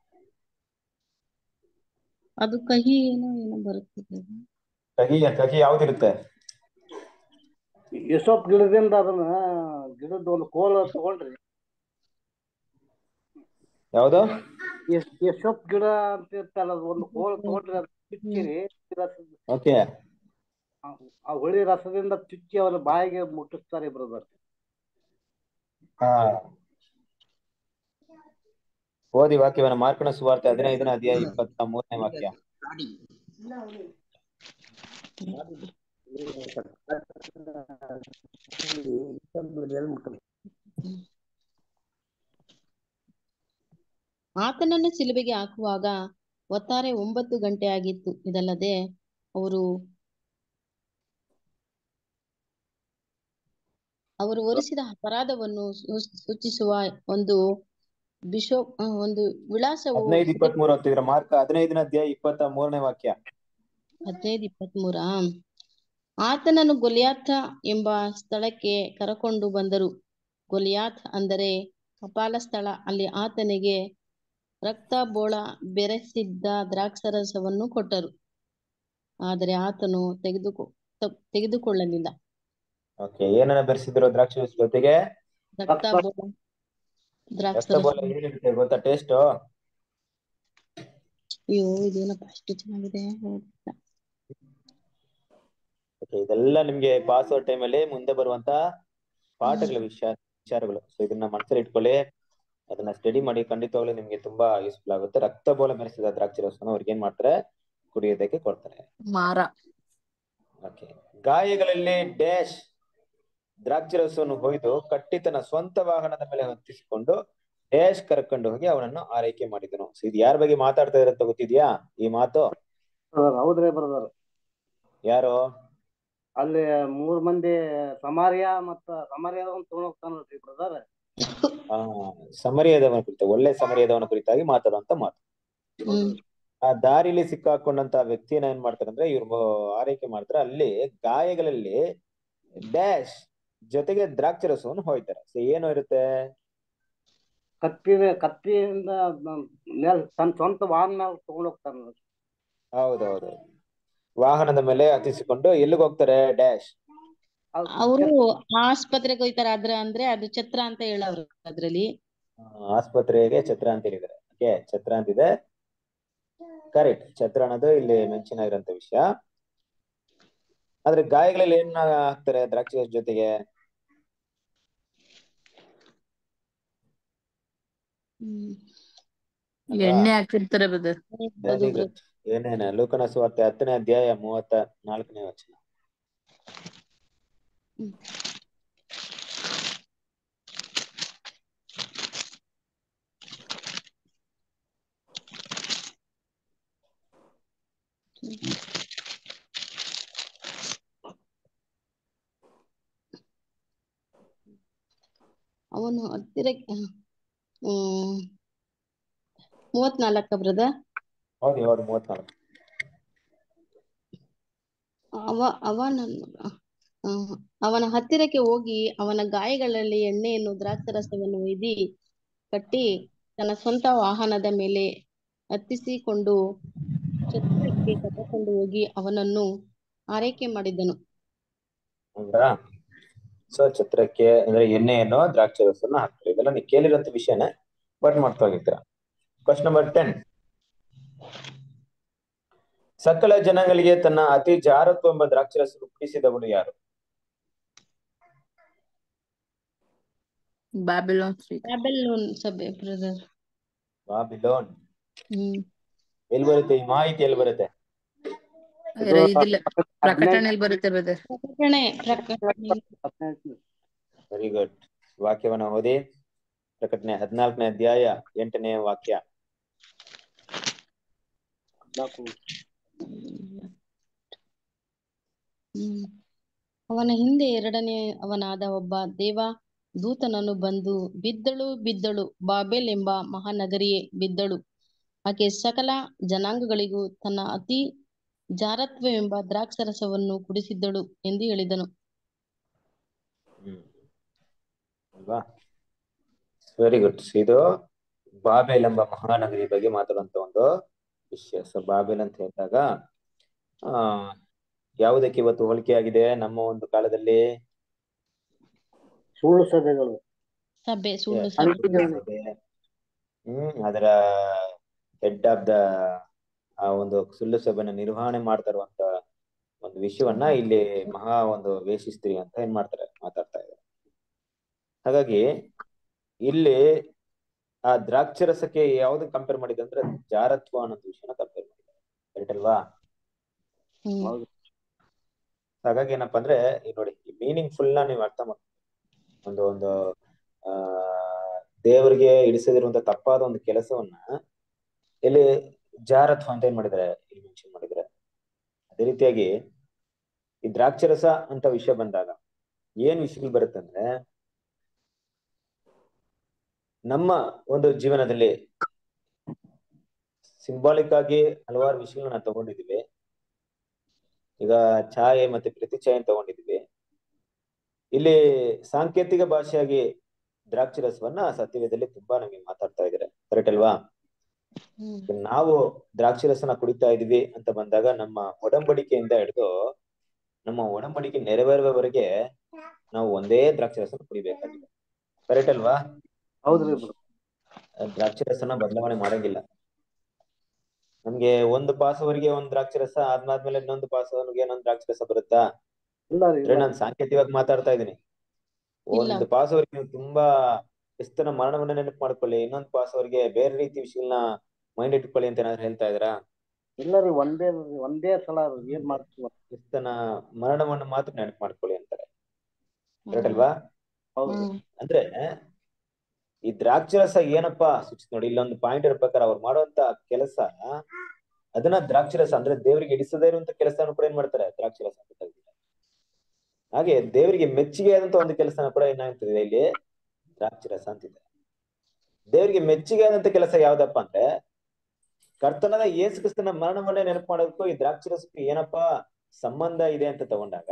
ಅದು ಕಹಿ ಏನೋ ಏನೋ ಬರುತ್ತದೆ ಕಹಿ ಕಹಿ ಯಾವ್ದಿರುತ್ತೆ ಎಷ್ಟೊತ್ ಗಿಡದಿಂದ ಅದನ್ನ ಗಿಡದ ಒಂದು ಕೋಲ ತಗೊಂಡ್ರಿ ಯಾವ್ದು ಎಷ್ಟ್ ಎಷ್ಟೊತ್ ಗಿಡ ಅಂತ ಇರ್ತಲ್ಲ ಅದು ಒಂದು ಕೋಲ್ ತಗೊಂಡ್ರಿ ಅದ್ ಚುಚ್ಚಿರಿ ರಸದ ಓಕೆ ಆ- ಆ ಹುಳಿ ರಸದಿಂದ ಚುಚ್ಚಿ ಅವರ ಬಾಯಿಗೆ ಮುಟ್ಟಿಸ್ತಾರೆ ಬ್ರದರ್ ಹಾ ಓದಿ ವಾಕ್ಯವನ್ನ ಮಾರ್ಕಣ ಸುವಾರ್ತೆ ಹದಿನೈದನೇ ಅಧ್ಯಾಯ ಇಪ್ಪತ್ತ ಮೂರನೇ ವಾಕ್ಯ ಆತನನ್ನು ಶಿಲುಬೆಗೆ ಹಾಕುವಾಗ ಒತ್ತಾರೆ ಒಂಬತ್ತು ಗಂಟೆ ಆಗಿತ್ತು ಇದಲ್ಲದೆ ಅವರು ಅವರು ಹೊರಿಸಿದ ಅಪರಾಧವನ್ನು ಸೂ- ಸೂಚಿಸುವ ಒಂದು ಬಿಶೋ ಆ, ಒಂದು ವಿಳಾಸವು ಹದಿನೈದು ಇಪ್ಪತ್ತ್ ಮೂರು ಓದ್ತಿದ್ರ ಮಾರ್ಕ ಹದಿನೈದನೇ ಅಧ್ಯಾಯ ಇಪ್ಪತ್ತ ಮೂರನೇ ವಾಕ್ಯ ಹದಿನೈದು ಇಪ್ಪತ್ಮೂರ ಆತನನ್ನು ಗೊಲಿಯಾಥ ಎಂಬ ಸ್ಥಳಕ್ಕೆ ಕರಕೊಂಡು ಬಂದರು ಗೊಲಿಯಾತ್ ಅಂದರೆ ಕಪಾಲ ಸ್ಥಳ ಅಲ್ಲಿ ಆತನಿಗೆ ರಕ್ತ ಬೋಳ ಬೆರೆಸಿದ್ದ ದ್ರಾಕ್ಷರಸವನ್ನು ಕೊಟ್ಟರು ಆದರೆ ಆತನು ತೆಗೆದುಕೊ ತ- ತೆಗೆದುಕೊಳ್ಳಲಿಲ್ಲ ಓಕೆ ಏನನ್ನ ಬೆರೆಸಿದ್ರು ದ್ರಾಕ್ಷಿ ರಸ ಜೊತೆಗೆ ರಕ್ತ ಬೋಳ ರಕ್ತ ದ್ರಾಕ್ಷರಸ ಬೋಲ ಏನಿರುತ್ತೆ ಗೊತ್ತಾ ಟೇಸ್ಟ್ ಅಯ್ಯೋ ಇದೇನಪ್ಪ ಅಷ್ಟು ಚೆನ್ನಾಗಿದೆ ಓಕೆ ಇದೆಲ್ಲ ನಿಮ್ಗೆ ಪಾಸ್ ಟೈಮ್ ಅಲ್ಲಿ ಮುಂದೆ ಬರುವಂತ ಪಾಠಗಳ ವಿಷಯ ವಿಚಾರಗಳು ಸೊ ಇದನ್ನ ಮನಸ್ಸಲ್ಲಿ ಇಟ್ಕೊಳ್ಳಿ ಅದನ್ನ ಸ್ಟಡಿ ಮಾಡಿ ಖಂಡಿತವಾಗ್ಲೂ ನಿಮ್ಗೆ ತುಂಬಾ ಯೂಸ್ಫುಲ್ ಆಗುತ್ತೆ ರಕ್ತ ಬೋಲ ಮೆರೆಸಿದ ದ್ರಾಕ್ಷಿ ರಸನ ಅವ್ರಿಗೆ ಏನ್ ಮಾಡ್ತಾರೆ ಕುಡಿಯೋದಕ್ಕೆ ಕೊಡ್ತಾರೆ ಮಾರ ಓಕೆ ಗಾಯಗಳಲ್ಲಿ ಡ್ಯಾಶ್ ದ್ರಾಕ್ಷಿ ರಸವನ್ನು ಹೊಯ್ದು ಕಟ್ಟಿ ತನ್ನ ಸ್ವಂತ ವಾಹನದ ಮೇಲೆ ಹೊತ್ತಿಸಿಕೊಂಡು ಡ್ಯಾಶ್ ಕರ್ಕೊಂಡು ಹೋಗಿ ಅವನನ್ನು ಆರೈಕೆ ಮಾಡಿದನು ಸೊ ಇದು ಯಾರ ಬಗ್ಗೆ ಮಾತಾಡ್ತಾ ಇರತ್ತ ಗೊತ್ತಿದ್ಯಾ ಈ ಮಾತು ಹೌದ್ರಿ ಬ್ರದರ್ ಯಾರು ಅಲ್ಲಿ ಮೂರ್ ಮಂದಿ ಸಮಾರ್ಯ ಮತ್ತ ಸಮಾರ್ಯದವನ್ ತಗೊಂಡ್ ಹೋಗ್ತಾನಲ್ರಿ ಬ್ರದರ್ ಆ ಸಮರಿಯದವನ ಕುರಿತ ಒಳ್ಳೆ ಸಮರಿಯದವನ ಕುರಿತಾಗಿ ಮಾತಾಡುವಂತ ಮಾತು ಹ್ಮ್ ಆ ದಾರಿಲಿ ಸಿಕ್ಕಾಕೊಂಡಂತ ವ್ಯಕ್ತಿನ ಏನ್ ಮಾಡ್ತಾರೆ ಅಂದ್ರೆ ಇವ್ರು ಆರೈಕೆ ಮಾಡ್ತಾರೆ ಅಲ್ಲಿ ಗಾಯಗಳಲ್ಲಿ ಡ್ಯಾಶ್ ಜೊತೆಗೆ ದ್ರಾಕ್ಷಿ ರಸವನ್ನು ಹೋಯ್ತಾರೆ ಸೊ ಏನು ಇರುತ್ತೆ ಕತ್ತಿ ಕತ್ತಿಯಿಂದ ಮೇಲ್ ತನ್ನ ಸ್ವಂತ ವಾಹನ ಮೇಲೆ ತಗೊಂಡ್ ಹೋಗ್ತಾನ ಹೌದೌದು ವಾಹನದ ಮೇಲೆ ಹತ್ತಿಸಿಕೊಂಡು ಎಲ್ಲಿಗೆ ಹೋಗ್ತಾರೆ ಡ್ಯಾಶ್ ಅವರು ಆಸ್ಪತ್ರೆಗೆ ಹೋಯ್ತಾರೆ ಅದ್ರ ಅಂದ್ರೆ ಅದು ಛತ್ರ ಅಂತ ಹೇಳವ್ರು ಅದ್ರಲ್ಲಿ ಆಸ್ಪತ್ರೆಗೆ ಛತ್ರ ಅಂತ ಹೇಳಿದ್ದಾರೆ ಓಕೆ ಛತ್ರ ಅಂತಿದೆ ಕರೆಕ್ಟ್ ಛತ್ರ ಅನ್ನೋದು ಇಲ್ಲಿ ಮೆನ್ಷನ್ ಆಗಿರೋಂತ ವಿಷಯ ಆದ್ರೆ ಗಾಯಗಳಲ್ಲಿ ಏನ್ ಹಾಕ್ತಾರೆ ದ್ರಾಕ್ಷಿ ರಸ ಜೊತೆಗೆ ಹ್ಮ್ ಅಲ್ವಾ? ಎಣ್ಣೆ ಹಾಕಿರ್ತಾರೆ ಬ್ರದರ್ ಹೌದು ವೆರಿ ಬ್ರದರ್. ಗುಡ್ ಏನೇನ ಲೋಕನ ಸುವಾರ್ತೆ ಹತ್ತನೇ ಅಧ್ಯಾಯ ಮೂವತ್ತ ನಾಲ್ಕನೇ ವಚನ ಅವನು ಹತ್ತಿರಕ್ಕೆ ಹ್ಮ್ ಮೂವತ್ನಾಲ್ಕ ಬ್ರದರ್ ಹೌದು ಹೌದು ಮೂವತ್ನಾಲ್ಕು ಅವ ಅವನ ಆ, ಅವನ ಹತ್ತಿರಕ್ಕೆ ಹೋಗಿ ಅವನ ಗಾಯಗಳಲ್ಲಿ ಎಣ್ಣೆಯನ್ನು ದ್ರಾಕ್ಷರಸವನ್ನು ಒಯ್ದಿ ಕಟ್ಟಿ ತನ್ನ ಸ್ವಂತ ವಾಹನದ ಮೇಲೆ ಹತ್ತಿಸಿಕೊಂಡು ಛತ್ರಕ್ಕೆ ಕರೆದುಕೊಂಡು ಹೋಗಿ ಅವನನ್ನು ಆರೈಕೆ ಮಾಡಿದನು ಹೌದಾ ಸೊ ಛತ್ರಕ್ಕೆ ಅಂದ್ರೆ ಎಣ್ಣೆಯನ್ನು ದ್ರಾಕ್ಷಿ ರಸನ ಹಾಕ್ತಾರೆ ಇದೆಲ್ಲ ನೀವು ಕೇಳಿರೋಂಥ ವಿಷಯನೇ ಬಟ್ ಮಾಡ್ತಾ ಹೋಗಿರ್ತೀರ ಕ್ವಶನ್ ನಂಬರ್ ಟೆನ್ ಸಕಲ ಜನಗಳಿಗೆ ತನ್ನ ಅತಿ ಜಾರತ್ವ ಎಂಬ ದ್ರಾಕ್ಷರಸ ಕುಡಿಸಿದವನು ಯಾರು ಬ್ಯಾಬಿಲೋನ್ ಶ್ರೀ ಬ್ಯಾಬೆಲೋನ್ ಸಭೆ ಬ್ರದರ್ ಬಾಬಿಲೋನ್ ಹ್ಮ್ ಎಲ್ಲಿ ಬರುತ್ತೆ ಈ ಮಾಹಿತಿ ಎಲ್ಲಿ ಬರುತ್ತೆ ಇದಿಲ್ಲ ಪ್ರಕಟಣೆಯಲ್ಲಿ ಬರುತ್ತೆ ಬ್ರದರ್ ಪ್ರಕಟಣೆ ಪ್ರಕಟಣೆ ಹದಿನೆಂಟು ವೆರಿ ಗುಡ್ ವಾಕ್ಯವನ್ನ ಓದಿ ಪ್ರಕಟಣೆ ಹದಿನಾಲ್ಕನೇ ಅಧ್ಯಾಯ ಎಂಟನೇ ವಾಕ್ಯ ಹದಿನಾಲ್ಕು ಹ್ಮ್ ಅವನ ಹಿಂದೆ ಎರಡನೇ ಅವನಾದ ಒಬ್ಬ ದೇವ ದೂತನನ್ನು ಬಂದು ಬಿದ್ದಳು ಬಿದ್ದಳು ಬಾಬೆಲ್ ಎಂಬ ಮಹಾನಗರಿಯೇ ಬಿದ್ದಳು ಆಕೆ ಸಕಲ ಜನಾಂಗಗಳಿಗೂ ತನ್ನ ಅತಿ ಜಾರತ್ವವೆಂಬ ದ್ರಾಕ್ಷರಸವನ್ನು ಕುಡಿಸಿದ್ದಳು ಎಂದು ಹೇಳಿದನು ಹ್ಮ್ ಅಲ್ವಾ ವೆರಿ ಗುಡ್ ಇದು ಬಾಬೆಲ್ ಎಂಬ ಮಹಾನಗರಿ ಬಗ್ಗೆ ಮಾತಾಡುವಂತ ಒಂದು ವಿಷಯ ಸೊ ಬಾಬೆಲ್ ಅಂತ ಹೇಳಿದಾಗ ಆ ಯಾವುದಕ್ಕೆ ಇವತ್ತು ಹೋಲಿಕೆ ಆಗಿದೆ ನಮ್ಮ ಒಂದು ಕಾಲದಲ್ಲಿ ಸುಳ್ಳು ಸಭೆಗಳು ಸಭೆ ಸುಳ್ಳು Yes, ಸಭೆ ಅಂಟಿಗಳು. ಹ್ಮ್ ಅದರ ಹೆಡ್ ಆಫ್ ದ ಆ ಒಂದು ಸುಳ್ಳು ಸಭೆನ ನಿರ್ವಹಣೆ ಮಾಡ್ತಾ ಇರುವಂತ ಒಂದು ವಿಷಯವನ್ನ ಇಲ್ಲಿ ಮಹಾ ಒಂದು ವೇಷಿಸ್ತ್ರೀ ಅಂತ ಏನ್ ಮಾಡ್ತಾರೆ ಮಾತಾಡ್ತಾ ಇದ್ದಾರೆ ಹಾಗಾಗಿ ಇಲ್ಲಿ ಆ ದ್ರಾಕ್ಷರಸಕ್ಕೆ ಯಾವ್ದು ಕಂಪೇರ್ ಮಾಡಿದೆ ಅಂದ್ರೆ ಜಾರತ್ವ ಅನ್ನೋ ವಿಷಯನ ಕಂಪೇರ್ ಮಾಡಿದ್ದಾರೆ ಕರೆಕ್ಟ್ ಅಲ್ವಾ ಹ್ಮ್ ಹೌದು. ಹಾಗಾಗಿ ಏನಪ್ಪಾ ಅಂದ್ರೆ ಈಗ ನೋಡಿ ಮೀನಿಂಗ್ ಫುಲ್ ನ ನೀವು ಅರ್ಥ ಮಾಡ್ಕೊಂಡು ಒಂದು ಒಂದು ಆ ದೇವರಿಗೆ ಇಡಿಸದಿರುವಂತ ತಪ್ಪಾದ ಒಂದು ಕೆಲಸವನ್ನ ಇಲ್ಲಿ ಜಾರತ್ವ ಅಂತ ಏನ್ ಮಾಡಿದ್ದಾರೆ ಇಲ್ಲಿ ಮೆನ್ಷನ್ ಮಾಡಿದ್ದಾರೆ ಅದೇ ರೀತಿಯಾಗಿ ಈ ದ್ರಾಕ್ಷರಸ ಅಂತ ವಿಷಯ ಬಂದಾಗ ಏನ್ ವಿಷಯಗಳು ಬರುತ್ತಂದ್ರೆ ನಮ್ಮ ಒಂದು ಜೀವನದಲ್ಲಿ ಸಿಂಬಾಲಿಕ್ ಆಗಿ ಹಲವಾರು ವಿಷಯಗಳನ್ನ ತಗೊಂಡಿದೀವಿ ಈಗ ಛಾಯೆ ಮತ್ತೆ ಪ್ರತಿ ಛಾಯೆ ತಗೊಂಡಿದೀವಿ ಇಲ್ಲಿ ಸಾಂಕೇತಿಕ ಭಾಷೆಯಾಗಿ ದ್ರಾಕ್ಷರಸವನ್ನ ಸತ್ಯವೇದದಲ್ಲಿ ತುಂಬಾ ನಮಗೆ ಮಾತಾಡ್ತಾ ಇದ್ದಾರೆ ಕರೆಕ್ಟ್ ಅಲ್ವಾ ಹ್ಮ್ ನಾವು ದ್ರಾಕ್ಷರಸನ ಕುಡಿತಾ ಇದೀವಿ ಅಂತ ಬಂದಾಗ ನಮ್ಮ ಒಡಂಬಡಿಕೆಯಿಂದ ಹಿಡಿದು ನಮ್ಮ ಒಡಂಬಡಿಕೆ ನೆರವೇರುವವರೆಗೆ ನಾವು ಒಂದೇ ದ್ರಾಕ್ಷರಸನ ಕುಡಿಬೇಕಾಗಿದೆ ಕರೆಕ್ಟ್ ಅಲ್ವಾ ಹೌದ್ರಿ ಬ್ರೋ ದ್ರಾಕ್ಷರಸನ ಬದಲಾವಣೆ ಮಾಡಂಗಿಲ್ಲ ನಮ್ಗೆ ಒಂದು ಪಾಸವರೆಗೆ ಒಂದ್ ದ್ರಾಕ್ಷರಸ ಆದ್ಮಾದ್ಮೇಲೆ ಇನ್ನೊಂದು ಪಾಸವರೆಗೆ ಇನ್ನೊಂದು ದ್ರಾಕ್ಷರಸ ಬರುತ್ತಾ ಇಲ್ಲ ರೀ ಅಂದ್ರೆ ಇಲ್ಲ ನಾನು ಸಾಂಕೇತಿಕವಾಗಿ ಮಾತಾಡ್ತಾ ಇದ್ದೀನಿ ಇಲ್ಲ. ಒಂದು ಪಾಸವರೆಗೆ ನೀವು ತುಂಬಾ ಕ್ರಿಸ್ತನ ಮರಣವನ್ನ ನೆನಪು ಮಾಡ್ಕೊಳ್ಳಿ ಇನ್ನೊಂದು ಪಾಸವರೆಗೆ ಬೇರೆ ರೀತಿ ವಿಷಯಗಳನ್ನ ಮೈಂಡ್ ಇಟ್ಕೊಳ್ಳಿ ಅಂತ ಏನಾದ್ರು ಹೇಳ್ತಾ ಇದ್ದೀರಾ ಇಲ್ಲ ರೀ ಒಂದೇ ಒಂದೇ ಸಲ ಏನ್ ಮಾಡ್ತೀವಿ ಕ್ರಿಸ್ತನ ಮರಣವನ್ನು ಮಾತ್ರ ನೆನಪು ಮಾಡ್ಕೊಳ್ಳಿ ಅಂತಾರೆ ಕರೆಕ್ಟ್ ಅಲ್ವಾ ಹೌದು ಹ್ಮ್ ಅಂದ್ರೆ ಈ ದ್ರಾಕ್ಷರಸ ಏನಪ್ಪಾ ಸೂಚಿಸ್ ನೋಡಿ ಇಲ್ಲೊಂದು ಪಾಯಿಂಟ್ ಇರೋ ಪ್ರಕಾರ ಅವ್ರು ಮಾಡುವಂತ ಕೆಲಸ ಅದನ್ನ ದ್ರಾಕ್ಷರಸ ಅಂದ್ರೆ ದೇವರಿಗೆ ಇಡಿಸದೇ ಇರುವಂತ ಕೆಲಸನ ಕೂಡ ಏನ್ ಮಾಡ್ತಾರೆ ದ್ರಾಕ್ಷರಸ ಅಂತ ಕರೀತಾರೆ ಹಾಗೆ ದೇವರಿಗೆ ಮೆಚ್ಚುಗೆ ಆದಂತ ಒಂದು ಕೆಲಸನ ಕೂಡ ಏನಾಗ್ತದೆ ಇಲ್ಲಿ ದ್ರಾಕ್ಷರಸ ಅಂತಿದೆ ದೇವರಿಗೆ ಮೆಚ್ಚುಗೆ ಆದಂತ ಕೆಲಸ ಯಾವ್ದಪ್ಪ ಅಂದ್ರೆ ಕರ್ತನಾದ ಯೇಸು ಕ್ರಿಸ್ತನ ಮರಣವನ್ನೇ ನೆನಪು ಮಾಡೋದಕ್ಕೂ ಈ ದ್ರಾಕ್ಷರಸಕ್ಕೂ ಏನಪ್ಪಾ ಸಂಬಂಧ ಇದೆ ಅಂತ ತಗೊಂಡಾಗ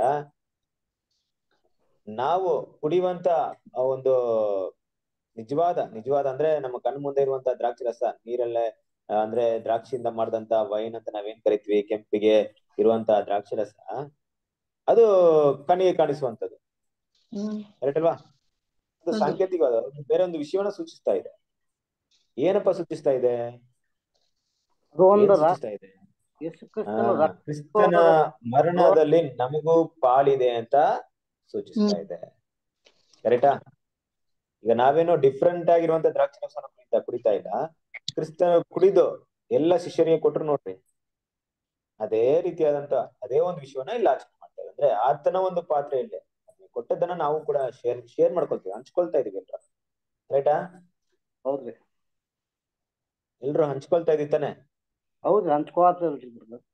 ನಾವು ಕುಡಿಯುವಂತ ಆ ಒಂದು ನಿಜವಾದ ನಿಜವಾದ ಅಂದ್ರೆ ನಮ್ಮ ಕಣ್ಣು ಮುಂದೆ ಇರುವಂತ ದ್ರಾಕ್ಷಿ ರಸ ನೀರಲ್ಲೇ ಆ, ಅಂದ್ರೆ ದ್ರಾಕ್ಷಿಯಿಂದ ಮಾಡಿದಂತ ವೈನ್ ಅಂತ ನಾವೇನ್ ಕರಿತೀವಿ ಕೆಂಪಿಗೆ ಇರುವಂತ ದ್ರಾಕ್ಷಿ ರಸ ಅದು ಕಣ್ಣಿಗೆ ಕಾಣಿಸುವಂತದ್ದು ಹ್ಮ್ ಕರೆಕ್ಟ್ ಅಲ್ವಾ ಅದು ಹೌದು. ಸಾಂಕೇತಿಕವಾದ ಒಂದು ಬೇರೆ ಒಂದು ವಿಷಯವನ್ನ ಸೂಚಿಸ್ತಾ ಇದೆ ಏನಪ್ಪಾ ಸೂಚಿಸ್ತಾ ಇದೆ ಅದು ಏನ್ ಒಂದು ರಾ- ಸೂಚಿಸ್ತಾ ಇದೆ ಯೇಸು ಆ, ಕ್ರಿಸ್ತನು ರಕ್ತ ಕ್ರಿಸ್ತನ ಮರಣದಲ್ಲಿ ನಮಗೂ ಪಾಲಿದೆ ಅಂತ ಸೂಚಿಸ್ತಾ ಹ್ಮ್. ಇದೆ ಕರೆಕ್ಟಾ ಈಗ ನಾವೇನೋ ಡಿಫ್ರೆಂಟ್ ಆಗಿರುವಂತ ದ್ರಾಕ್ಷಿ ರಸನ ಕುಡಿತಾ ಕುಡಿತಾ ಇಲ್ಲ ಕ್ರಿಸ್ತನ ಕುಡಿದು ಎಲ್ಲ ಶಿಷ್ಯರಿಗೆ ಕೊಟ್ರು ನೋಡ್ರಿ ಅದೇ ರೀತಿಯಾದಂತ ಅದೇ ಒಂದು ವಿಷಯವನ್ನ ಇಲ್ಲಿ ಆಚರಣೆ ಮಾಡ್ತಾ ಇದ್ದಾರೆ ಅಂದ್ರೆ ಆತನ ಒಂದು ಪಾತ್ರೆಯಲ್ಲಿ ಅದ್ನ ಕೊಟ್ಟದ್ದನ್ನ ನಾವು ಕೂಡ ಶೇರ್ ಶೇರ್ ಮಾಡ್ಕೊಳ್ತೀವಿ ಹಂಚ್ಕೊಳ್ತಾ ಇದೀವಿ ಎಲ್ರು ರೈಟಾ ಹೌದ್ರಿ ಎಲ್ರು ಹಂಚ್ಕೊಳ್ತಾ ಇದೀವಿ ತಾನೆ ಹೌದ್ರಿ ಹಂಚ್ಕೋತೀವ್ರಿ ಬ್ರದರ್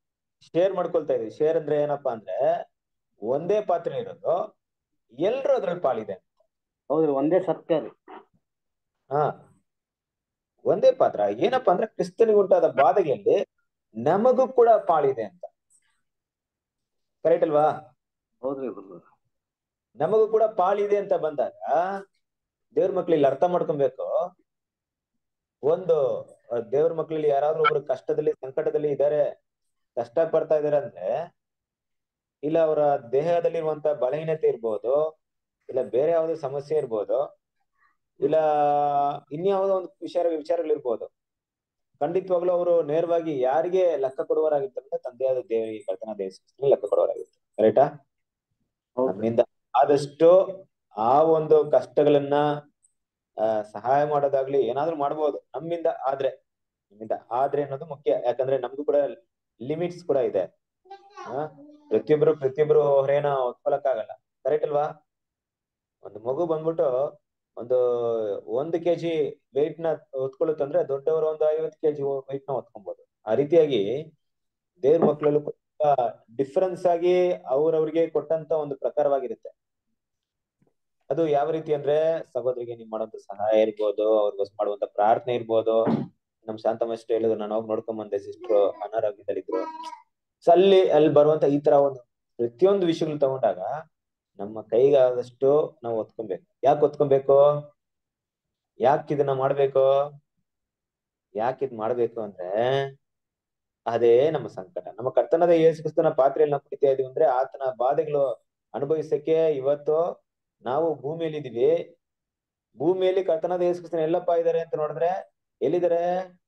ಶೇರ್ ಮಾಡ್ಕೊಳ್ತಾ ಇದೀವಿ ಶೇರ್ ಅಂದ್ರೆ ಏನಪ್ಪಾ ಅಂದ್ರೆ ಒಂದೇ ಪಾತ್ರೆ ಇರೋದು ಎಲ್ರು ಅದ್ರಲ್ಲಿ ಪಾಲಿದೆ ಹೌದ್ರಿ ಒಂದೇ ಸತ್ಯ ರೀ ಹಾ ಒಂದೇ ಪಾತ್ರ ಏನಪ್ಪಾ ಅಂದ್ರೆ ಕ್ರಿಸ್ತನಿಗೆ ಉಂಟಾದ ಬಾಧೆಯಲ್ಲಿ ನಮಗೂ ಕೂಡ ಪಾಲಿದೆ ಅಂತ ಕರೆಕ್ಟ್ ಅಲ್ವಾ ಹೌದ್ರಿ ಬ್ರದರ್ ನಮಗೂ ಕೂಡ ಪಾಲಿದೆ ಅಂತ ಬಂದಾಗ ದೇವ್ರ ಮಕ್ಳು ಇಲ್ಲಿ ಅರ್ಥ ಮಾಡ್ಕೊಬೇಕು ಒಂದು ಅಹ್, ದೇವ್ರ ಮಕ್ಳಲ್ಲಿ ಯಾರಾದ್ರೂ ಒಬ್ರು ಕಷ್ಟದಲ್ಲಿ ಸಂಕಟದಲ್ಲಿ ಇದ್ದಾರೆ ಕಷ್ಟ ಪಡ್ತಾ ಇದಾರೆ ಅಂದ್ರೆ ಇಲ್ಲ ಅವರ ದೇಹದಲ್ಲಿರುವಂತ ಬಲಹೀನತೆ ಇರ್ಬೋದು ಇಲ್ಲ ಬೇರೆ ಯಾವ್ದೋ ಸಮಸ್ಯೆ ಇರ್ಬೋದು ಇಲ್ಲ ಇನ್ಯಾವುದೋ ಒಂದು ವಿಚಾರ ವಿಚಾರಗಳಿರ್ಬೋದು ಖಂಡಿತವಾಗ್ಲೂ ಅವರು ನೇರವಾಗಿ ಯಾರಿಗೆ ಲೆಕ್ಕ ಕೊಡುವವರಾಗಿರ್ತಾರೆ ತಂದೆಯಾದ ದೇವರಿಗೆ ಕರ್ತನ ದೇವ ಲೆಕ್ಕ ಕೊಡುವವರಾಗಿರ್ತಾರೆ ಕರೆಕ್ಟಾ ಹೌದ್ರಿ ನಮ್ಮಿಂದ ಆದಷ್ಟು ಆ ಒಂದು ಕಷ್ಟಗಳನ್ನ ಆ ಸಹಾಯ ಮಾಡೋದಾಗ್ಲಿ ಏನಾದ್ರೂ ಮಾಡ್ಬೋದು ನಮ್ಮಿಂದ ಆದ್ರೆ ನಮ್ಮಿಂದ ಆದ್ರೆ ಅನ್ನೋದು ಮುಖ್ಯ ಯಾಕಂದ್ರೆ ನಮ್ಗೂ ಕೂಡ ಲಿಮಿಟ್ಸ್ ಕೂಡ ಇದೆ ಆ ಪ್ರತಿಯೊಬ್ರು ಪ್ರತಿಯೊಬ್ರು ಹೊರೇನ ಹೊತ್ಕೊಳಕ್ಕಾಗಲ್ಲ ಕರೆಕ್ಟ್ ಅಲ್ವಾ ಒಂದು ಮಗು ಬಂದ್ಬಿಟ್ಟು ಒಂದು ಒಂದು ಕೆಜಿ ವೆಯ್ಟ್ ನ ಹೊತ್ಕೊಳ್ಳುತ್ತಂದ್ರೆ ದೊಡ್ಡವರು ಒಂದು ಐವತ್ತು ಕೆಜಿ ವೆಯ್ಟ್ ನ ಹೊತ್ಕೊಬಹುದು ಆ ರೀತಿಯಾಗಿ ದೇವ್ರ ಮಕ್ಕಳಲ್ಲೂ ಡಿಫರೆನ್ಸ್ ಆಗಿ ಅವ್ರವ್ರಿಗೆ ಕೊಟ್ಟಂತ ಒಂದು ಪ್ರಕಾರವಾಗಿರುತ್ತೆ ಅದು ಯಾವ ರೀತಿ ಅಂದ್ರೆ ಸಹೋದರಿಗೆ ನೀವು ಮಾಡುವಂತ ಸಹಾಯ ಇರ್ಬೋದು ಅವ್ರಿಗೋಸ್ ಮಾಡುವಂತ ಪ್ರಾರ್ಥನೆ ಇರ್ಬೋದು ನಮ್ ಶಾಂತಮ್ಮ ಅಷ್ಟೇ ಹೇಳಿದ್ರು ನಾನು ಹೋಗಿ ನೋಡ್ಕೊಂಡ್ ಬಂದೆ ಸಿಸ್ಟರ್ ಅನಾರೋಗ್ಯದಲ್ಲಿದ್ರು ಸೊ ಅಲ್ಲಿ ಅಲ್ಲಿ ಬರುವಂತ ಈ ತರ ಒಂದು ಪ್ರತಿಯೊಂದು ವಿಷಯಗಳು ತಗೊಂಡಾಗ ನಮ್ಮ ಕೈಗಾದಷ್ಟು ನಾವು ಒತ್ಕೊಬೇಕು ಯಾಕೆ ಒತ್ಕೊಬೇಕು ಯಾಕೆ ಇದನ್ನ ಮಾಡ್ಬೇಕು ಯಾಕೆ ಇದ್ ಮಾಡ್ಬೇಕು ಅಂದ್ರೆ ಅದೇ ನಮ್ಮ ಸಂಕಟ ನಮ್ಮ ಕರ್ತನದ ಯೇಸು ಕ್ರಿಸ್ತನ ಪಾತ್ರೆಯಲ್ಲಿ ನಾವು ಕುಡಿತಾ ಇದೀವಿ ಅಂದ್ರೆ ಆತನ ಬಾಧೆಗಳು ಅನುಭವಿಸಕ್ಕೆ ಇವತ್ತು ನಾವು ಭೂಮಿಯಲ್ಲಿ ಇದೀವಿ ಭೂಮಿಯಲ್ಲಿ ಕರ್ತನದ ಯೇಸು ಕ್ರಿಸ್ತನ ಎಲ್ಲಪ್ಪ ಇದಾರೆ ಅಂತ ನೋಡಿದ್ರೆ ಎಲ್ಲಿದ್ದಾರೆ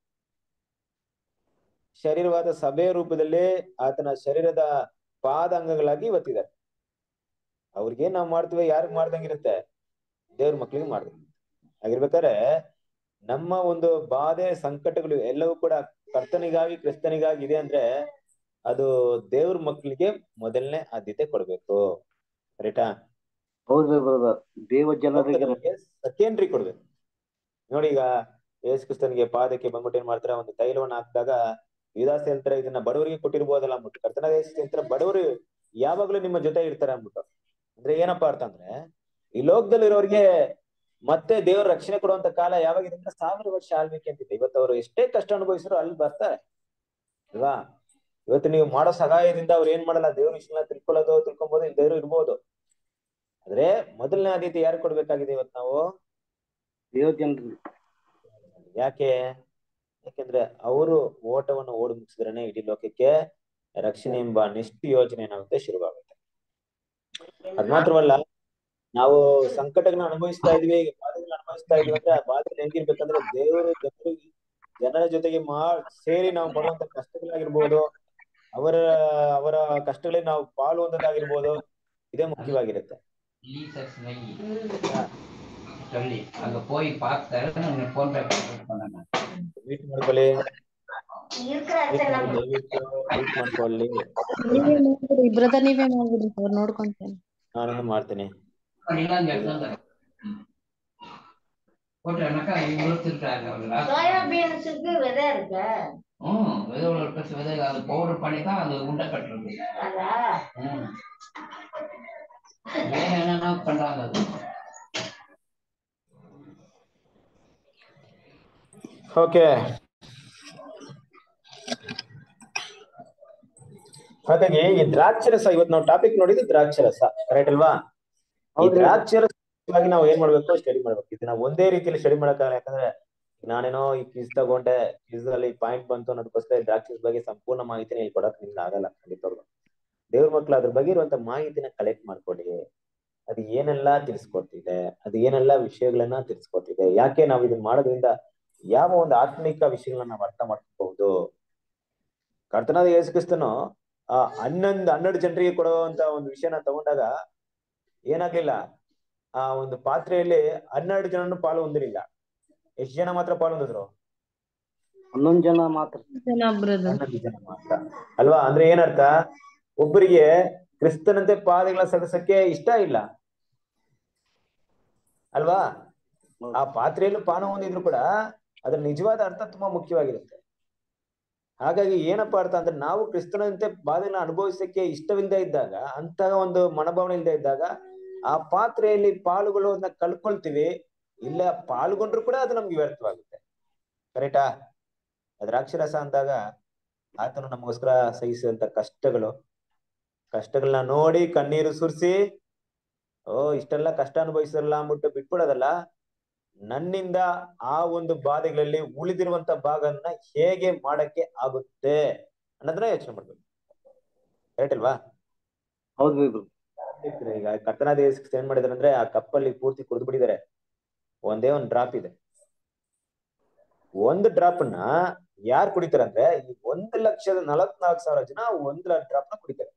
ಶರೀರವಾದ ಸಭೆಯ ರೂಪದಲ್ಲಿ ಆತನ ಶರೀರದ ಪಾದ ಅಂಗಗಳಾಗಿ ಇವತ್ತಿದ್ದಾರೆ ಅವ್ರಿಗೆ ನಾವ್ ಮಾಡ್ತೀವಿ ಯಾರಿಗ್ ಮಾಡ್ದಂಗಿರುತ್ತೆ ದೇವ್ರ ಮಕ್ಳಿಗೆ ಮಾಡ್ದಂಗೆ ಹಾಗಿರ್ಬೇಕಾದ್ರೆ ನಮ್ಮ ಒಂದು ಬಾಧೆ ಸಂಕಟಗಳು ಎಲ್ಲವೂ ಕೂಡ ಕರ್ತನಿಗಾಗಿ ಕ್ರಿಸ್ತನಿಗಾಗಿ ಇದೆ ಅಂದ್ರೆ ಅದು ದೇವ್ರ ಮಕ್ಳಿಗೆ ಮೊದಲನೇ ಆದ್ಯತೆ ಕೊಡ್ಬೇಕು ಕರೆಕ್ಟಾ ಹೌದ್ರಿ ಬ್ರದರ್ ದೇವ ಜನರಿಗೆ ಸೆಕೆಂಡ್ರಿ ಕೊಡ್ಬೇಕು ನೋಡಿ ಈಗ ಯೇಸು ಕ್ರಿಸ್ತನಿಗೆ ಪಾದಕ್ಕೆ ಬಂದ್ಬಿಟ್ಟು ಏನ್ ಮಾಡ್ತಾರೆ ಒಂದು ತೈಲವನ್ನ ಹಾಕಿದಾಗ ವಿದಾಸ ಹೇಳ್ತಾರೆ ಇದನ್ನ ಬಡವರಿಗೆ ಕೊಟ್ಟಿರ್ಬೋದಲ್ಲ ಅಂದ್ಬಿಟ್ಟು ಕರ್ತನ ಯೇಸು ಹೇಳ್ತಾರೆ ಬಡವರು ಯಾವಾಗ್ಲೂ ನಿಮ್ಮ ಜೊತೆ ಇರ್ತಾರೆ ಅಂದ್ಬಿಟ್ಟು ಅಂದ್ರೆ ಏನಪ್ಪಾ ಅರ್ಥ ಅಂದ್ರೆ ಈ ಲೋಕದಲ್ಲಿರೋರಿಗೆ ಮತ್ತೆ ದೇವ್ರ ರಕ್ಷಣೆ ಕೊಡುವಂತ ಕಾಲ ಯಾವಾಗಿದೆ ಅಂದ್ರೆ ಸಾವಿರ ವರ್ಷ ಆಳ್ವಿಕೆ ಅಂತಿದೆ ಇವತ್ತು ಅವರು ಎಷ್ಟೇ ಕಷ್ಟ ಅನುಭವಿಸಿದ್ರು ಅಲ್ಲಿ ಬರ್ತಾರೆ ಅಲ್ವಾ ಇವತ್ತು ನೀವು ಮಾಡೋ ಸಹಾಯದಿಂದ ಅವ್ರು ಏನ್ ಮಾಡಲ್ಲ ದೇವ್ರ ವಿಷಯ ತಿಳ್ಕೊಳ್ಳೋದು ತಿಳ್ಕೊಬೋದು ಇಲ್ಲಿ ದೇವ್ರು ಇರ್ಬೋದು ಆದ್ರೆ ಮೊದಲನೇ ಆದ್ಯತೆ ಯಾರು ಕೊಡ್ಬೇಕಾಗಿದೆ ಇವತ್ತು ನಾವು ದೇವ ಜನರಿಗೆ ಯಾಕೆ ಯಾಕೆಂದ್ರೆ ಅವರು ಓಟವನ್ನು ಓಡಿ ಮುಗಿಸಿದ್ರೇನೆ ಇಡೀ ಲೋಕಕ್ಕೆ ರಕ್ಷಣೆ ಎಂಬ ನಿಷ್ಠ ಯೋಜನೆ ಏನಾಗುತ್ತೆ ಶುರುವಾಗುತ್ತೆ ಅದ್ ಮಾತ್ರವಲ್ಲ ನಾವು ಸಂಕಟಗಳನ್ನ ಅನುಭವಿಸ್ತಾ ಇದೀವಿ ಬಾಧೆಗಳನ್ನ ಅನುಭವಿಸ್ತಾ ಇದೀವಿ ಅಂದ್ರೆ ಆ ಬಾಧೆ ಹೆಂಗಿರ್ಬೇಕಂದ್ರೆ ದೇವರು ಜನರು ಜನರ ಜೊತೆಗೆ ಮಾ ಸೇರಿ ನಾವು ಪಡುವಂತ ಕಷ್ಟಗಳಾಗಿರ್ಬೋದು ಅವರ ಅವರ ಕಷ್ಟಗಳಿಗೆ ನಾವು ಪಾಲು ಹೊಂದೋದಾಗಿರ್ಬೋದು ಇದೇ ಮುಖ್ಯವಾಗಿರುತ್ತೆ லீசஸ் நெய் சொல்லி அங்க போய் பார்த்தேன் ஃபோன் பே பண்ணாங்க ಮೀಟ್ ಮಾಡ್ಕೊಳ್ಳಿ meet ಮಾಡಿ ದಯವಿಟ್ಟು meet ಮಾಡ್ಕೊಳ್ಳಿ ನೀವೇ ಮಾಡ್ಬಿಡಿ ಬ್ರದರ್ ನೀವೇ ಮಾಡ್ಬಿಡಿ ಅವ್ರು ನೋಡ್ಕೊಂತೇನೆ ನಾನು ಮಾಡ್ತೀನಿ பண்ணிலாம் கேட்டாங்க போட்டேன்னாக்கா இவ்வளோ திருட்டாங்க அவங்களா சோயாபீன்ஸுக்கு விதை இருக்க ம் விதை உள்ள பெருசு விதை அது பவுடர் பண்ணி தான் அது உண்டை கட்டுறது அதா ம் வேற என்னென்ன பண்றாங்க அது ಓಕೆ ಹಾಗಾಗಿ ಈ ದ್ರಾಕ್ಷರಸ ಇವತ್ತು ನಾವು ಟಾಪಿಕ್ ನೋಡಿದ್ದು ದ್ರಾಕ್ಷರಸ ಕರೆಕ್ಟ್ ಅಲ್ವಾ ಈ ಹೌದ್ರಿ. ದ್ರಾಕ್ಷರಸವಾಗಿ ನಾವು ಏನ್ ಮಾಡ್ಬೇಕು ಸ್ಟಡಿ ಮಾಡ್ಬೇಕು ಇದನ್ನ ಒಂದೇ ರೀತಿಯಲ್ಲಿ ಸ್ಟಡಿ ಮಾಡಕ್ಕಾಗಲ್ಲ ಯಾಕಂದ್ರೆ ನಾನೇನೋ ಈ ಕ್ವಿಸ್ ತಗೊಂಡೆ ಕ್ವಿಸ್ ಅಲ್ಲಿ ಪಾಯಿಂಟ್ ಬಂತು ಅನ್ನೋದಕ್ಕೋಸ್ಕರ ಈ ದ್ರಾಕ್ಷರಸ ಬಗ್ಗೆ ಸಂಪೂರ್ಣ ಮಾಹಿತಿನ ಇಲ್ಲಿ ಕೊಡಕ್ ನಿಮ್ಗೆ ಆಗಲ್ಲ ಖಂಡಿತವಾಗ್ಲು ದೇವ್ರ ಮಕ್ಳು ಅದ್ರ ಬಗ್ಗೆ ಇರುವಂತ ಮಾಹಿತಿನ ಕಲೆಕ್ಟ್ ಮಾಡ್ಕೊಡಿ ಅದು ಏನೆಲ್ಲ ತಿಳಿಸ್ಕೊಡ್ತಿದೆ ಅದು ಏನೆಲ್ಲ ವಿಷಯಗಳನ್ನ ತಿಳಿಸ್ಕೊಡ್ತಿದೆ ಯಾಕೆ ನಾವು ಇದನ್ನ ಮಾಡೋದ್ರಿಂದ ಯಾವ ಒಂದು ಆತ್ಮಿಕ ವಿಷಯಗಳನ್ನ ನಾವು ಅರ್ಥ ಮಾಡ್ಕೋಬಹುದು ಕರ್ತನಾದ ಯೇಸು ಕ್ರಿಸ್ತನು ಆ ಹನ್ನೊಂದು ಹನ್ನೆರಡು ಜನರಿಗೆ ಕೊಡುವಂತ ಒಂದು ವಿಷಯನ ತಗೊಂಡಾಗ ಏನಾಗ್ಲಿಲ್ಲ ಆ ಒಂದು ಪಾತ್ರೆಯಲ್ಲಿ ಹನ್ನೆರಡು ಜನನು ಪಾಲು ಹೊಂದಿರಲಿಲ್ಲ ಎಷ್ಟು ಜನ ಮಾತ್ರ ಪಾಲು ಹೊಂದಿದ್ರು ಹನ್ನೊಂದ್ ಜನ ಮಾತ್ರ ಜನ ಬ್ರದರ್ ಹನ್ನೊಂದು ಜನ ಮಾತ್ರ ಅಲ್ವಾ ಅಂದ್ರೆ ಏನರ್ಥ ಒಬ್ಬರಿಗೆ ಕ್ರಿಸ್ತನಂತೆ ಪಾದಗಳ ಸಗಸಕ್ಕೆ ಇಷ್ಟ ಇಲ್ಲ ಅಲ್ವಾ ಆ ಪಾತ್ರೆಯಲ್ಲೂ ಪಾನ ಹೊಂದಿದ್ರು ಕೂಡ ಅದ್ರ ನಿಜವಾದ ಅರ್ಥ ತುಂಬಾ ಮುಖ್ಯವಾಗಿರುತ್ತೆ ಹಾಗಾಗಿ ಏನಪ್ಪಾ ಅರ್ಥ ಅಂದ್ರೆ ನಾವು ಕ್ರಿಸ್ತನಂತೆ ಬಾಧೆಗಳನ್ನ ಅನುಭವಿಸಕ್ಕೆ ಇಷ್ಟವಿಲ್ಲದೆ ಇದ್ದಾಗ ಅಂತಹ ಒಂದು ಮನೋಭಾವನೆ ಇಲ್ಲದೆ ಇದ್ದಾಗ ಆ ಪಾತ್ರೆಯಲ್ಲಿ ಪಾಲ್ಗೊಳ್ಳೋದನ್ನ ಕಳ್ಕೊಳ್ತೀವಿ ಇಲ್ಲ ಪಾಲ್ಗೊಂಡ್ರು ಕೂಡ ಅದು ನಮ್ಗೆ ವ್ಯರ್ಥವಾಗುತ್ತೆ ಕರೆಕ್ಟಾ ದ್ರಾಕ್ಷರಸ ಅಂದಾಗ ಆತನು ನಮಗೋಸ್ಕರ ಸಹಿಸಿದಂತ ಕಷ್ಟಗಳು ಕಷ್ಟಗಳನ್ನ ನೋಡಿ ಕಣ್ಣೀರು ಸುರಿಸಿ ಓ ಇಷ್ಟೆಲ್ಲ ಕಷ್ಟ ಅನುಭವಿಸಿರಲ್ಲ ಅಂದ್ಬಿಟ್ಟು ಬಿಟ್ಬಿಡೋದಲ್ಲ ನನ್ನಿಂದ ಆ ಒಂದು ಬಾಧೆಗಳಲ್ಲಿ ಉಳಿದಿರುವಂತ ಭಾಗನ್ನ ಹೇಗೆ ಮಾಡಕ್ಕೆ ಆಗುತ್ತೆ ಅನ್ನೋದನ್ನ ಯೋಚನೆ ಮಾಡ್ಬೇಕು ಕರೆಕ್ಟ್ ಅಲ್ವಾ ಹೌದು ಬಿಬ್ರು ಈಗ ಕರ್ತನಾದ ಯೇಸು ಏನ್ ಮಾಡಿದಾರೆ ಅಂದ್ರೆ ಆ ಕಪ್ಪಲ್ಲಿ ಪೂರ್ತಿ ಕುಡಿದು ಬಿಟ್ಟಿದ್ದಾರೆ ಒಂದೇ ಒಂದ್ ಡ್ರಾಪ್ ಇದೆ ಒಂದು ಡ್ರಾಪ್ ನ ಯಾರು ಕುಡಿತಾರೆ ಅಂದ್ರೆ ಈ ಒಂದು ಲಕ್ಷದ ನಲವತ್ನಾಲ್ಕು ಸಾವಿರ ಜನ ಒಂದು ಡ್ರಾಪ್ ನ ಕುಡಿತಾರೆ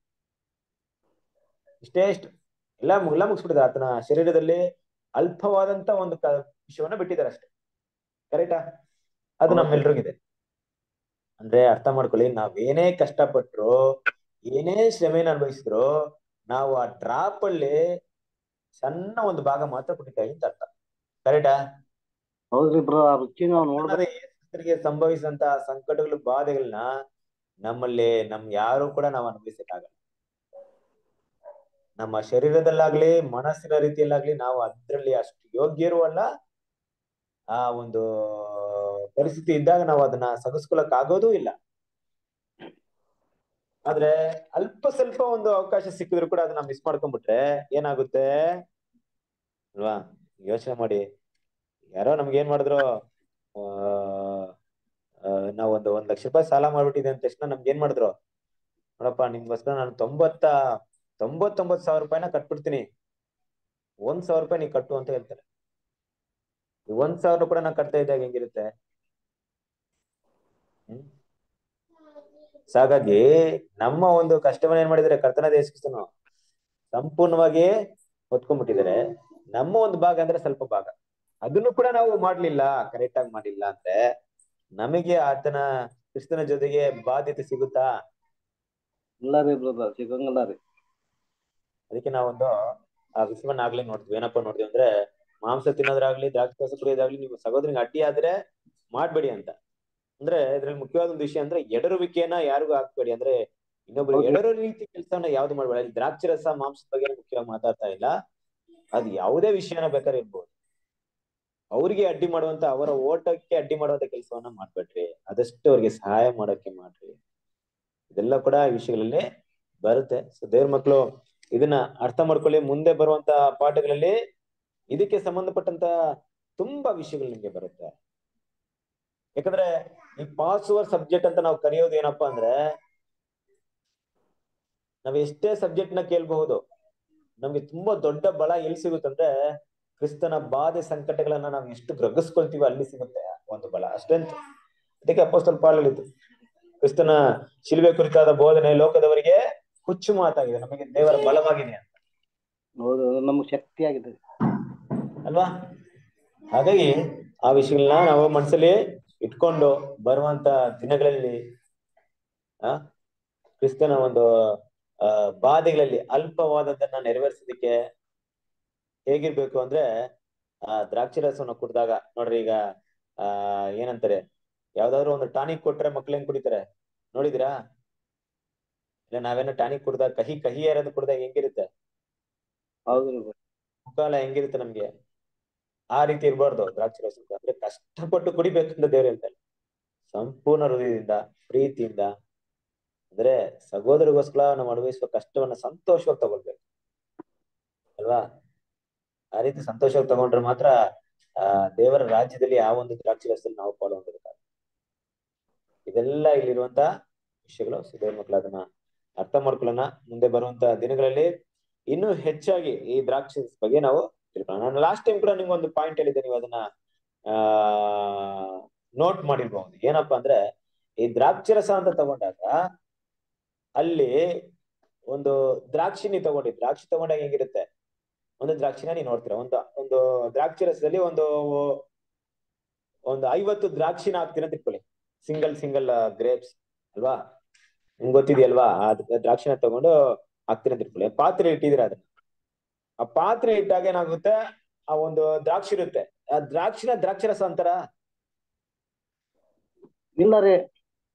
ಇಷ್ಟೇ ಇಷ್ಟು ಎಲ್ಲ ಮು- ಎಲ್ಲ ಮುಗಿಸ್ಬಿಟ್ಟಿದ್ದಾರೆ ಆತನ ಶರೀರದಲ್ಲಿ ಅಲ್ಪವಾದಂತ ಒಂದು ಕ ವಿಷಯವನ್ನ ಬಿಟ್ಟಿದ್ದಾರೆ ಅಷ್ಟೇ ಕರೆಕ್ಟಾ ಅದು ನಮ್ಮೆಲ್ರಿಗಿದೆ ಅಂದ್ರೆ ಅರ್ಥ ಮಾಡ್ಕೊಳ್ಳಿ ನಾವೇನೇ ಕಷ್ಟಪಟ್ರು ಏನೇ ಶ್ರಮೆನ ಅನುಭವಿಸಿದ್ರು ನಾವು ಆ ಡ್ರಾಪ್ ಅಲ್ಲಿ ಸಣ್ಣ ಒಂದು ಭಾಗ ಮಾತ್ರ ಕುಡಿತೀವಿ ಅಂತ ಅರ್ಥ ಕರೆಕ್ಟಾ ಹೌದ್ರಿ ಬ್ರೋ ಆ ರುಚಿ ನಾವು ನೋಡ್ಬೇಕು ಯೇಸುಕ್ರಿಸ್ತನಿಗೆ ಸಂಭವಿಸಿದಂತ ಸಂಕಟಗಳು ಬಾಧೆಗಳನ್ನ ನಮ್ಮಲ್ಲಿ ನಮ್ ಯಾರು ಕೂಡ ನಾವು ಅನುಭವಿಸಕ್ಕಾಗಲ್ಲ ನಮ್ಮ ಶರೀರದಲ್ಲಾಗ್ಲಿ ಮನಸ್ಸಿನ ರೀತಿಯಲ್ಲಾಗ್ಲಿ ನಾವು ಅದ್ರಲ್ಲಿ ಅಷ್ಟು ಯೋಗ್ಯರು ಅಲ್ಲ ಆ ಒಂದು ಪರಿಸ್ಥಿತಿ ಇದ್ದಾಗ ನಾವು ಅದನ್ನ ಸಗಿಸ್ಕೊಳಕ್ ಆಗೋದೂ ಇಲ್ಲ ಆದ್ರೆ ಅಲ್ಪ ಸ್ವಲ್ಪ ಒಂದು ಅವಕಾಶ ಸಿಕ್ಕಿದ್ರು ಕೂಡ ಅದನ್ನ ಮಿಸ್ ಮಾಡ್ಕೊಂಡ್ಬಿಟ್ರೆ ಏನಾಗುತ್ತೆ ಅಲ್ವಾ ಯೋಚನೆ ಮಾಡಿ ಯಾರೋ ನಮ್ಗೆ ಏನ್ ಮಾಡಿದ್ರು ಆ ಆ, ನಾವ್ ಒಂದು ಒಂದ್ ಲಕ್ಷ ರೂಪಾಯಿ ಸಾಲ ಮಾಡ್ಬಿಟ್ಟಿದೆ ಅಂದ ತಕ್ಷಣ ನಮ್ಗೆ ಏನ್ ಮಾಡಿದ್ರು ನೋಡಪ್ಪ ನಿಮ್ಗೋಸ್ಕರ ನಾನು ತೊಂಬತ್ತ ತೊಂಬತ್ತೊಂಬತ್ ಸಾವಿರ ರೂಪಾಯಿನ ಕಟ್ಬಿಡ್ತೀನಿ ಒಂದ್ ಸಾವಿರ ರೂಪಾಯಿ ನೀ ಕಟ್ಟು ಅಂತ ಹೇಳ್ತಾರೆ ಈ ಒಂದ್ ಸಾವಿರ ಕೂಡ ನಾ ಕಟ್ತಾ ಇದ್ದಾಗ ಹೆಂಗಿರುತ್ತೆ ಹ್ಮ್ ಸೊ ಹಾಗಾಗಿ ನಮ್ಮ ಒಂದು ಕಷ್ಟವನ್ನ ಏನ್ ಮಾಡಿದ್ದಾರೆ ಕರ್ತನ ದೇಶಕ್ರಿಸ್ತನು ಸಂಪೂರ್ಣವಾಗಿ ಹೊತ್ಕೊಂಡ್ಬಿಟ್ಟಿದ್ದಾರೆ ನಮ್ಮ ಒಂದು ಭಾಗ ಅಂದ್ರೆ ಸ್ವಲ್ಪ ಭಾಗ ಅದನ್ನು ಕೂಡ ನಾವು ಮಾಡ್ಲಿಲ್ಲ ಕರೆಕ್ಟ್ ಆಗಿ ಮಾಡಿಲ್ಲ ಅಂದ್ರೆ ನಮಗೆ ಆತನ ಕ್ರಿಸ್ತನ ಜೊತೆಗೆ ಬಾಧ್ಯತೆ ಸಿಗುತ್ತಾ ಇಲ್ಲ ರೀ ಬ್ರದರ್ ಸಿಗಂಗಿಲ್ಲ ರೀ ಅದಕ್ಕೆ ನಾವೊಂದು ಆ ವಿಷಯವನ್ನ ಆಗ್ಲೇ ನೋಡ್ತೀವಿ ಏನಪ್ಪಾ ನೋಡ್ತೀವಿ ಅಂದ್ರೆ ಮಾಂಸ ತಿನ್ನೋದ್ರಾಗ್ಲಿ ದ್ರಾಕ್ಷಿ ರಸ ಕುಡಿಯೋದಾಗ್ಲಿ ನಿಮ್ಮ ಸಹೋದರಿಗೆ ಅಡ್ಡಿ ಆದ್ರೆ ಮಾಡ್ಬೇಡಿ ಅಂತ ಅಂದ್ರೆ ಇದ್ರಲ್ಲಿ ಮುಖ್ಯವಾದ ಒಂದು ವಿಷಯ ಅಂದ್ರೆ ಎಡರುವಿಕೆಯನ್ನ ಯಾರಿಗೂ ಹಾಕ್ಬೇಡಿ ಅಂದ್ರೆ ಇನ್ನೊಬ್ರು ಹೌದು. ಎಡರೋ ರೀತಿ ಕೆಲಸವನ್ನ ಯಾವ್ದು ಮಾಡ್ಬೇಡಿ ಅಲ್ಲಿ ದ್ರಾಕ್ಷಿ ರಸ ಮಾಂಸದ ಬಗ್ಗೆ ಮುಖ್ಯವಾಗಿ ಮಾತಾಡ್ತಾ ಇಲ್ಲ ಅದು ಯಾವುದೇ ವಿಷಯನ ಬೇಕಾದ್ರೆ ಇರ್ಬೋದು ಅವ್ರಿಗೆ ಅಡ್ಡಿ ಮಾಡುವಂತ ಅವರ ಓಟಕ್ಕೆ ಅಡ್ಡಿ ಮಾಡುವಂತ ಕೆಲಸವನ್ನ ಮಾಡ್ಬೇಡ್ರಿ ಆದಷ್ಟು ಅವ್ರಿಗೆ ಸಹಾಯ ಮಾಡೋಕೆ ಮಾಡ್ರಿ ಇದೆಲ್ಲ ಕೂಡ ಈ ವಿಷಯಗಳಲ್ಲಿ ಬರುತ್ತೆ ಸೊ ದೇವ್ರ ಮಕ್ಕಳು ಇದನ್ನ ಅರ್ಥ ಮಾಡ್ಕೊಳ್ಳಿ ಮುಂದೆ ಬರುವಂತ ಪಾಠಗಳಲ್ಲಿ ಇದಕ್ಕೆ ಸಂಬಂಧಪಟ್ಟಂತ ತುಂಬಾ ವಿಷಯಗಳು ನಿಮ್ಗೆ ಬರುತ್ತೆ ಯಾಕಂದ್ರೆ ಈ ಪಾಸ್ ಓವರ್ ಸಬ್ಜೆಕ್ಟ್ ಅಂತ ನಾವು ಕರೆಯೋದು ಏನಪ್ಪಾ ಅಂದ್ರೆ ನಾವ್ ಎಷ್ಟೇ ಸಬ್ಜೆಕ್ಟ್ ನ ಕೇಳ್ಬಹುದು ನಮ್ಗೆ ತುಂಬಾ ದೊಡ್ಡ ಬಲ ಎಲ್ಲಿ ಸಿಗುತ್ತಂದ್ರೆ ಕ್ರಿಸ್ತನ ಬಾಧೆ ಸಂಕಟಗಳನ್ನ ನಾವು ಎಷ್ಟು ಗ್ರಗಿಸ್ಕೊಳ್ತೀವಿ ಅಲ್ಲಿ ಸಿಗುತ್ತೆ ಒಂದು ಬಲ ಅಷ್ಟೆಂತ ಅದಕ್ಕೆ ಅಪ್ಪಸ್ತಲ್ ಪಾಲ್ ಹೇಳಿದ್ದು ಕ್ರಿಸ್ತನ ಶಿಲ್ವೆ ಕುರಿತಾದ ಬೋಧನೆ ಲೋಕದವರಿಗೆ ಹುಚ್ಚು ಮಾತಾಗಿದೆ ನಮಗೆ ದೇವರ ಬಲವಾಗಿದೆ ಅಂತ ಹೌದು ಅದು ನಮ್ಗೆ ಶಕ್ತಿ ಆಗಿದೆ ಅಲ್ವಾ ಹಾಗಾಗಿ ಆ ವಿಷಯಗಳನ್ನ ನಾವು ಮನಸ್ಸಲ್ಲಿ ಇಟ್ಕೊಂಡು ಬರುವಂತ ದಿನಗಳಲ್ಲಿ ಆ ಕ್ರಿಸ್ತನ ಒಂದು ಆ ಬಾಧೆಗಳಲ್ಲಿ ಅಲ್ಪವಾದದ್ದನ್ನ ನೆರವೇರಿಸೋದಕ್ಕೆ ಹೇಗಿರ್ಬೇಕು ಅಂದ್ರೆ ಆ ದ್ರಾಕ್ಷಿ ರಸವನ್ನು ಕುಡ್ದಾಗ ನೋಡ್ರಿ ಈಗ ಆ ಏನಂತಾರೆ ಯಾವ್ದಾದ್ರು ಒಂದು ಟಾನಿಕ್ ಕೊಟ್ರೆ ಮಕ್ಳು ಹೆಂಗ್ ಕುಡಿತಾರೆ ನೋಡಿದಿರಾ ಇಲ್ಲ ನಾವೇನೋ ಟಾನಿಕ್ ಕುಡ್ದಾಗ ಕಹಿ ಕಹಿ ಯಾರಾದ್ರು ಕುಡ್ದಾಗ ಹೆಂಗಿರುತ್ತೆ ಹೌದ್ರಿ bro. ಮುಖ ಎಲ್ಲ ಹೆಂಗಿರುತ್ತೆ ನಮ್ಗೆ ಆ ರೀತಿ ಇರ್ಬಾರ್ದು ದ್ರಾಕ್ಷಿ ರಸ ಅಂತ. ಅಂದ್ರೆ ಕಷ್ಟಪಟ್ಟು ಕುಡಿಬೇಕಂತ ದೇವ್ರು ಹೇಳ್ತಾರೆ ಸಂಪೂರ್ಣ ಹೃದಯದಿಂದ ಪ್ರೀತಿಯಿಂದ ಅಂದ್ರೆ ಸಹೋದರಿಗೋಸ್ಕರ ನಾವು ಅನುಭವಿಸುವ ಕಷ್ಟವನ್ನ ಸಂತೋಷವಾಗಿ ತಗೊಳ್ಬೇಕು ಅಲ್ವಾ ಆ ರೀತಿ ಸಂತೋಷವಾಗಿ ತಗೊಂಡ್ರೆ ಮಾತ್ರ ಆ ದೇವರ ರಾಜ್ಯದಲ್ಲಿ ಆ ಒಂದು ದ್ರಾಕ್ಷಿ ರಸದಲ್ಲಿ ನಾವು ಪಾಲು ಹೊಂದಬೇಕಾಗುತ್ತೆ ಇದೆಲ್ಲ ಇಲ್ಲಿರುವಂತ ವಿಷಯಗಳು ಸೊ ದೇವ್ರ ಮಕ್ಕಳು ಅದನ್ನ ಅರ್ಥ ಮಾಡ್ಕೊಳ್ಳೋಣ ಮುಂದೆ ಬರುವಂತ ದಿನಗಳಲ್ಲಿ ಇನ್ನೂ ಹೆಚ್ಚಾಗಿ ಈ ದ್ರಾಕ್ಷಿ ಬಗ್ಗೆ ನಾವು ತಿಳ್ಕೊಳ್ಳೋಣ ನಾನು ಲಾಸ್ಟ್ ಟೈಮ್ ಕೂಡ ನಿಮ್ಗೆ ಒಂದು ಪಾಯಿಂಟ್ ಹೇಳಿದ್ದೆ ನೀವು ಅದನ್ನ ಆ ನೋಟ್ ಮಾಡಿರ್ಬಹುದು ಏನಪ್ಪಾ ಅಂದ್ರೆ ಈ ದ್ರಾಕ್ಷಿ ರಸ ಅಂತ ತಗೊಂಡಾಗ ಅಲ್ಲಿ ಒಂದು ದ್ರಾಕ್ಷಿನಿ ತಗೊಂಡಿ ದ್ರಾಕ್ಷಿ ತಗೊಂಡಾಗ ಹೆಂಗಿರುತ್ತೆ ಒಂದು ದ್ರಾಕ್ಷಿನ ನೀವು ನೋಡ್ತೀರಾ ಒಂದು ಒಂದು ದ್ರಾಕ್ಷಿ ರಸದಲ್ಲಿ ಒಂದು ಒಂದು ಐವತ್ತು ದ್ರಾಕ್ಷಿನ ಹಾಕ್ತೀರ ಅಂತ ಇಟ್ಕೊಳ್ಳಿ ಸಿಂಗಲ್ ಸಿಂಗಲ್ ಗ್ರೇಪ್ಸ್ ಅಲ್ವಾ ನಿಮ್ಗೆ ಗೊತ್ತಿದೆಯಲ್ವಾ ಆ ದ್ರಾಕ್ಷಿನ ತಗೊಂಡು ಹಾಕ್ತೀರ ಅಂತ ಇಟ್ಕೊಳ್ಳಿ ಪಾತ್ರೆ ಇಟ್ಟಿದ್ದೀರಾ ಅದನ್ನ ಆ ಪಾತ್ರೆ ಇಟ್ಟಾಗ ಏನಾಗುತ್ತೆ ಆ ಒಂದು ದ್ರಾಕ್ಷಿ ಇರುತ್ತೆ ಆ ದ್ರಾಕ್ಷಿನ ದ್ರಾಕ್ಷಿ ರಸ ಅಂತಾರ ಇಲ್ಲ ರೀ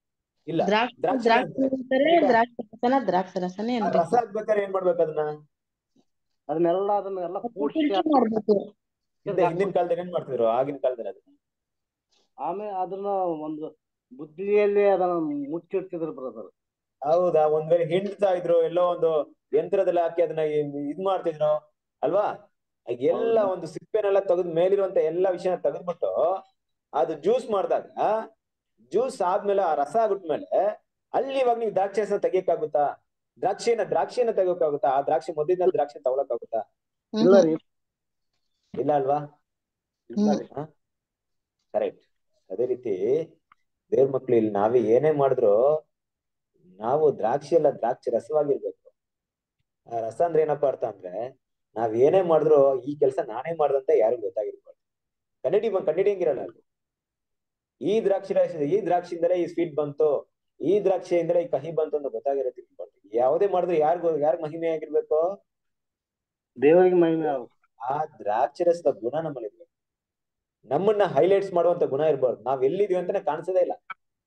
ಇಲ್ಲ ದ್ರಾಕ್ಷಿ ದ್ರಾಕ್ಷಿ ದ್ರಾಕ್ಷಿ ಅಂತಾರೆ ಈಗ ದ್ರಾಕ್ಷಿ ರಸನ ದ್ರಾಕ್ಷಿ ರಸನೇ ಆ ಅನ್ಬೇಕು ರಸ ಹಾಕ್ಬೇಕಾದ್ರೆ ಏನ್ ಮಾಡ್ಬೇಕು ಅದನ್ನ ಅದನ್ನೆಲ್ಲ ಅದನ್ನೆಲ್ಲ ಕೂಡಿಸಿ ಫಿಲ್ಟರ್ ಮಾಡ್ಬೇಕು ಹಿಂದೆ ಹಿಂದಿನ ಕಾಲದಲ್ಲಿ ಏನ್ ಮಾಡ್ತಿದ್ರು ಆಗಿನ ಕಾಲದಲ್ಲಿ ಅದನ್ನ ಆಮೇಲೆ ಅದನ್ನ ಒಂದು ಬುದ್ಧಿಯಲ್ಲಿ ಅದನ್ನ ಮುಚ್ಚಿಡ್ತಿದ್ರು ಬ್ರದರ್ ಹೌದಾ ಒಂದ್ ವೇಳೆ ಹಿಂಡ್ತಾ ಇದ್ರು ಎಲ್ಲೋ ಒಂದು ಯಂತ್ರದಲ್ಲಿ ಹಾಕಿ ಅದನ್ನ ಇ- ಇದ್ ಮಾಡ್ತಿದ್ರು ಅಲ್ವಾ ಆಗ ಎಲ್ಲ ಒಂದು ಸಿಪ್ಪೆನೆಲ್ಲ ತೆಗೆದ್ ಮೇಲಿರುವಂತ ಎಲ್ಲಾ ವಿಷಯನ ತೆಗೆದ್ಬಿಟ್ಟು ಅದು ಜ್ಯೂಸ್ ಮಾಡಿದಾಗ ಜ್ಯೂಸ್ ಆದ್ಮೇಲೆ ಆ ರಸ ಆಗ್ಬಿಟ್ಮೇಲೆ ಅಲ್ಲಿ ಇವಾಗ ನೀವು ದ್ರಾಕ್ಷಿ ರಸ ತೆಗಿಯಕ್ಕಾಗುತ್ತಾ ದ್ರಾಕ್ಷಿಯನ್ನ ದ್ರಾಕ್ಷಿಯನ್ನ ತೆಗಿಯೋಕ್ಕಾಗುತ್ತಾ ಆ ದ್ರಾಕ್ಷಿ ಮೊದಲಿನ ದ್ರಾಕ್ಷಿ ತಗೊಳಕ್ಕಾಗುತ್ತಾ ಇಲ್ಲ ರೀ ಇಲ್ಲ ಅಲ್ವಾ ಇಲ್ಲ ರೀ ಕರೆಕ್ಟ್ ಅದೇ ರೀತಿ ದೇವ್ರ ಮಕ್ಳು ಇಲ್ಲಿ ನಾವೇ ಏನೇ ಮಾಡಿದ್ರು ನಾವು ದ್ರಾಕ್ಷಿ ಎಲ್ಲ ದ್ರಾಕ್ಷಿ ರಸವಾಗಿರ್ಬೇಕು ಆ ರಸ ಅಂದ್ರೆ ಏನಪ್ಪಾ ಅರ್ಥ ಅಂದ್ರೆ ನಾವ್ ಏನೇ ಮಾಡಿದ್ರು ಈ ಕೆಲಸ ನಾನೇ ಮಾಡ್ದಂತ ಯಾರಿಗೂ ಗೊತ್ತಾಗಿರ್ಬಾರ್ದು ಕನ್ನಡಿ ಕನ್ನಡಿಯಂಗಿರಲ್ಲ ಅಲ್ಲಿ ಈ ದ್ರಾಕ್ಷಿ ರಸ ಈ ದ್ರಾಕ್ಷಿಯಿಂದಲೇ ಈ ಸ್ವೀಟ್ ಬಂತು ಈ ದ್ರಾಕ್ಷಿಯಿಂದಲೇ ಈ ಕಹಿ ಬಂತು ಅಂತ ಗೊತ್ತಾಗಿರತ್ತೆ ಯಾವುದೇ ಮಾಡಿದ್ರು ಯಾರಿಗೂ ಯಾರಿಗ್ ಮಹಿಮೆ ಆಗಿರ್ಬೇಕು ದೇವರಿಗೆ ಮಹಿಮೆ ಆಗ್ಬೇಕು. ಆ ದ್ರಾಕ್ಷಿ ರಸದ ಗುಣ ನಮ್ಮಲ್ಲಿ ಇರ್ಬೇಕು ನಮ್ಮನ್ನ ಹೈಲೈಟ್ಸ್ ಮಾಡುವಂತ ಗುಣ ಇರ್ಬಾರ್ದು ನಾವ್ ಎಲ್ಲಿದೀವಿ ಅಂತಾನೆ ಕಾಣಿಸೋದೇ ಇಲ್ಲ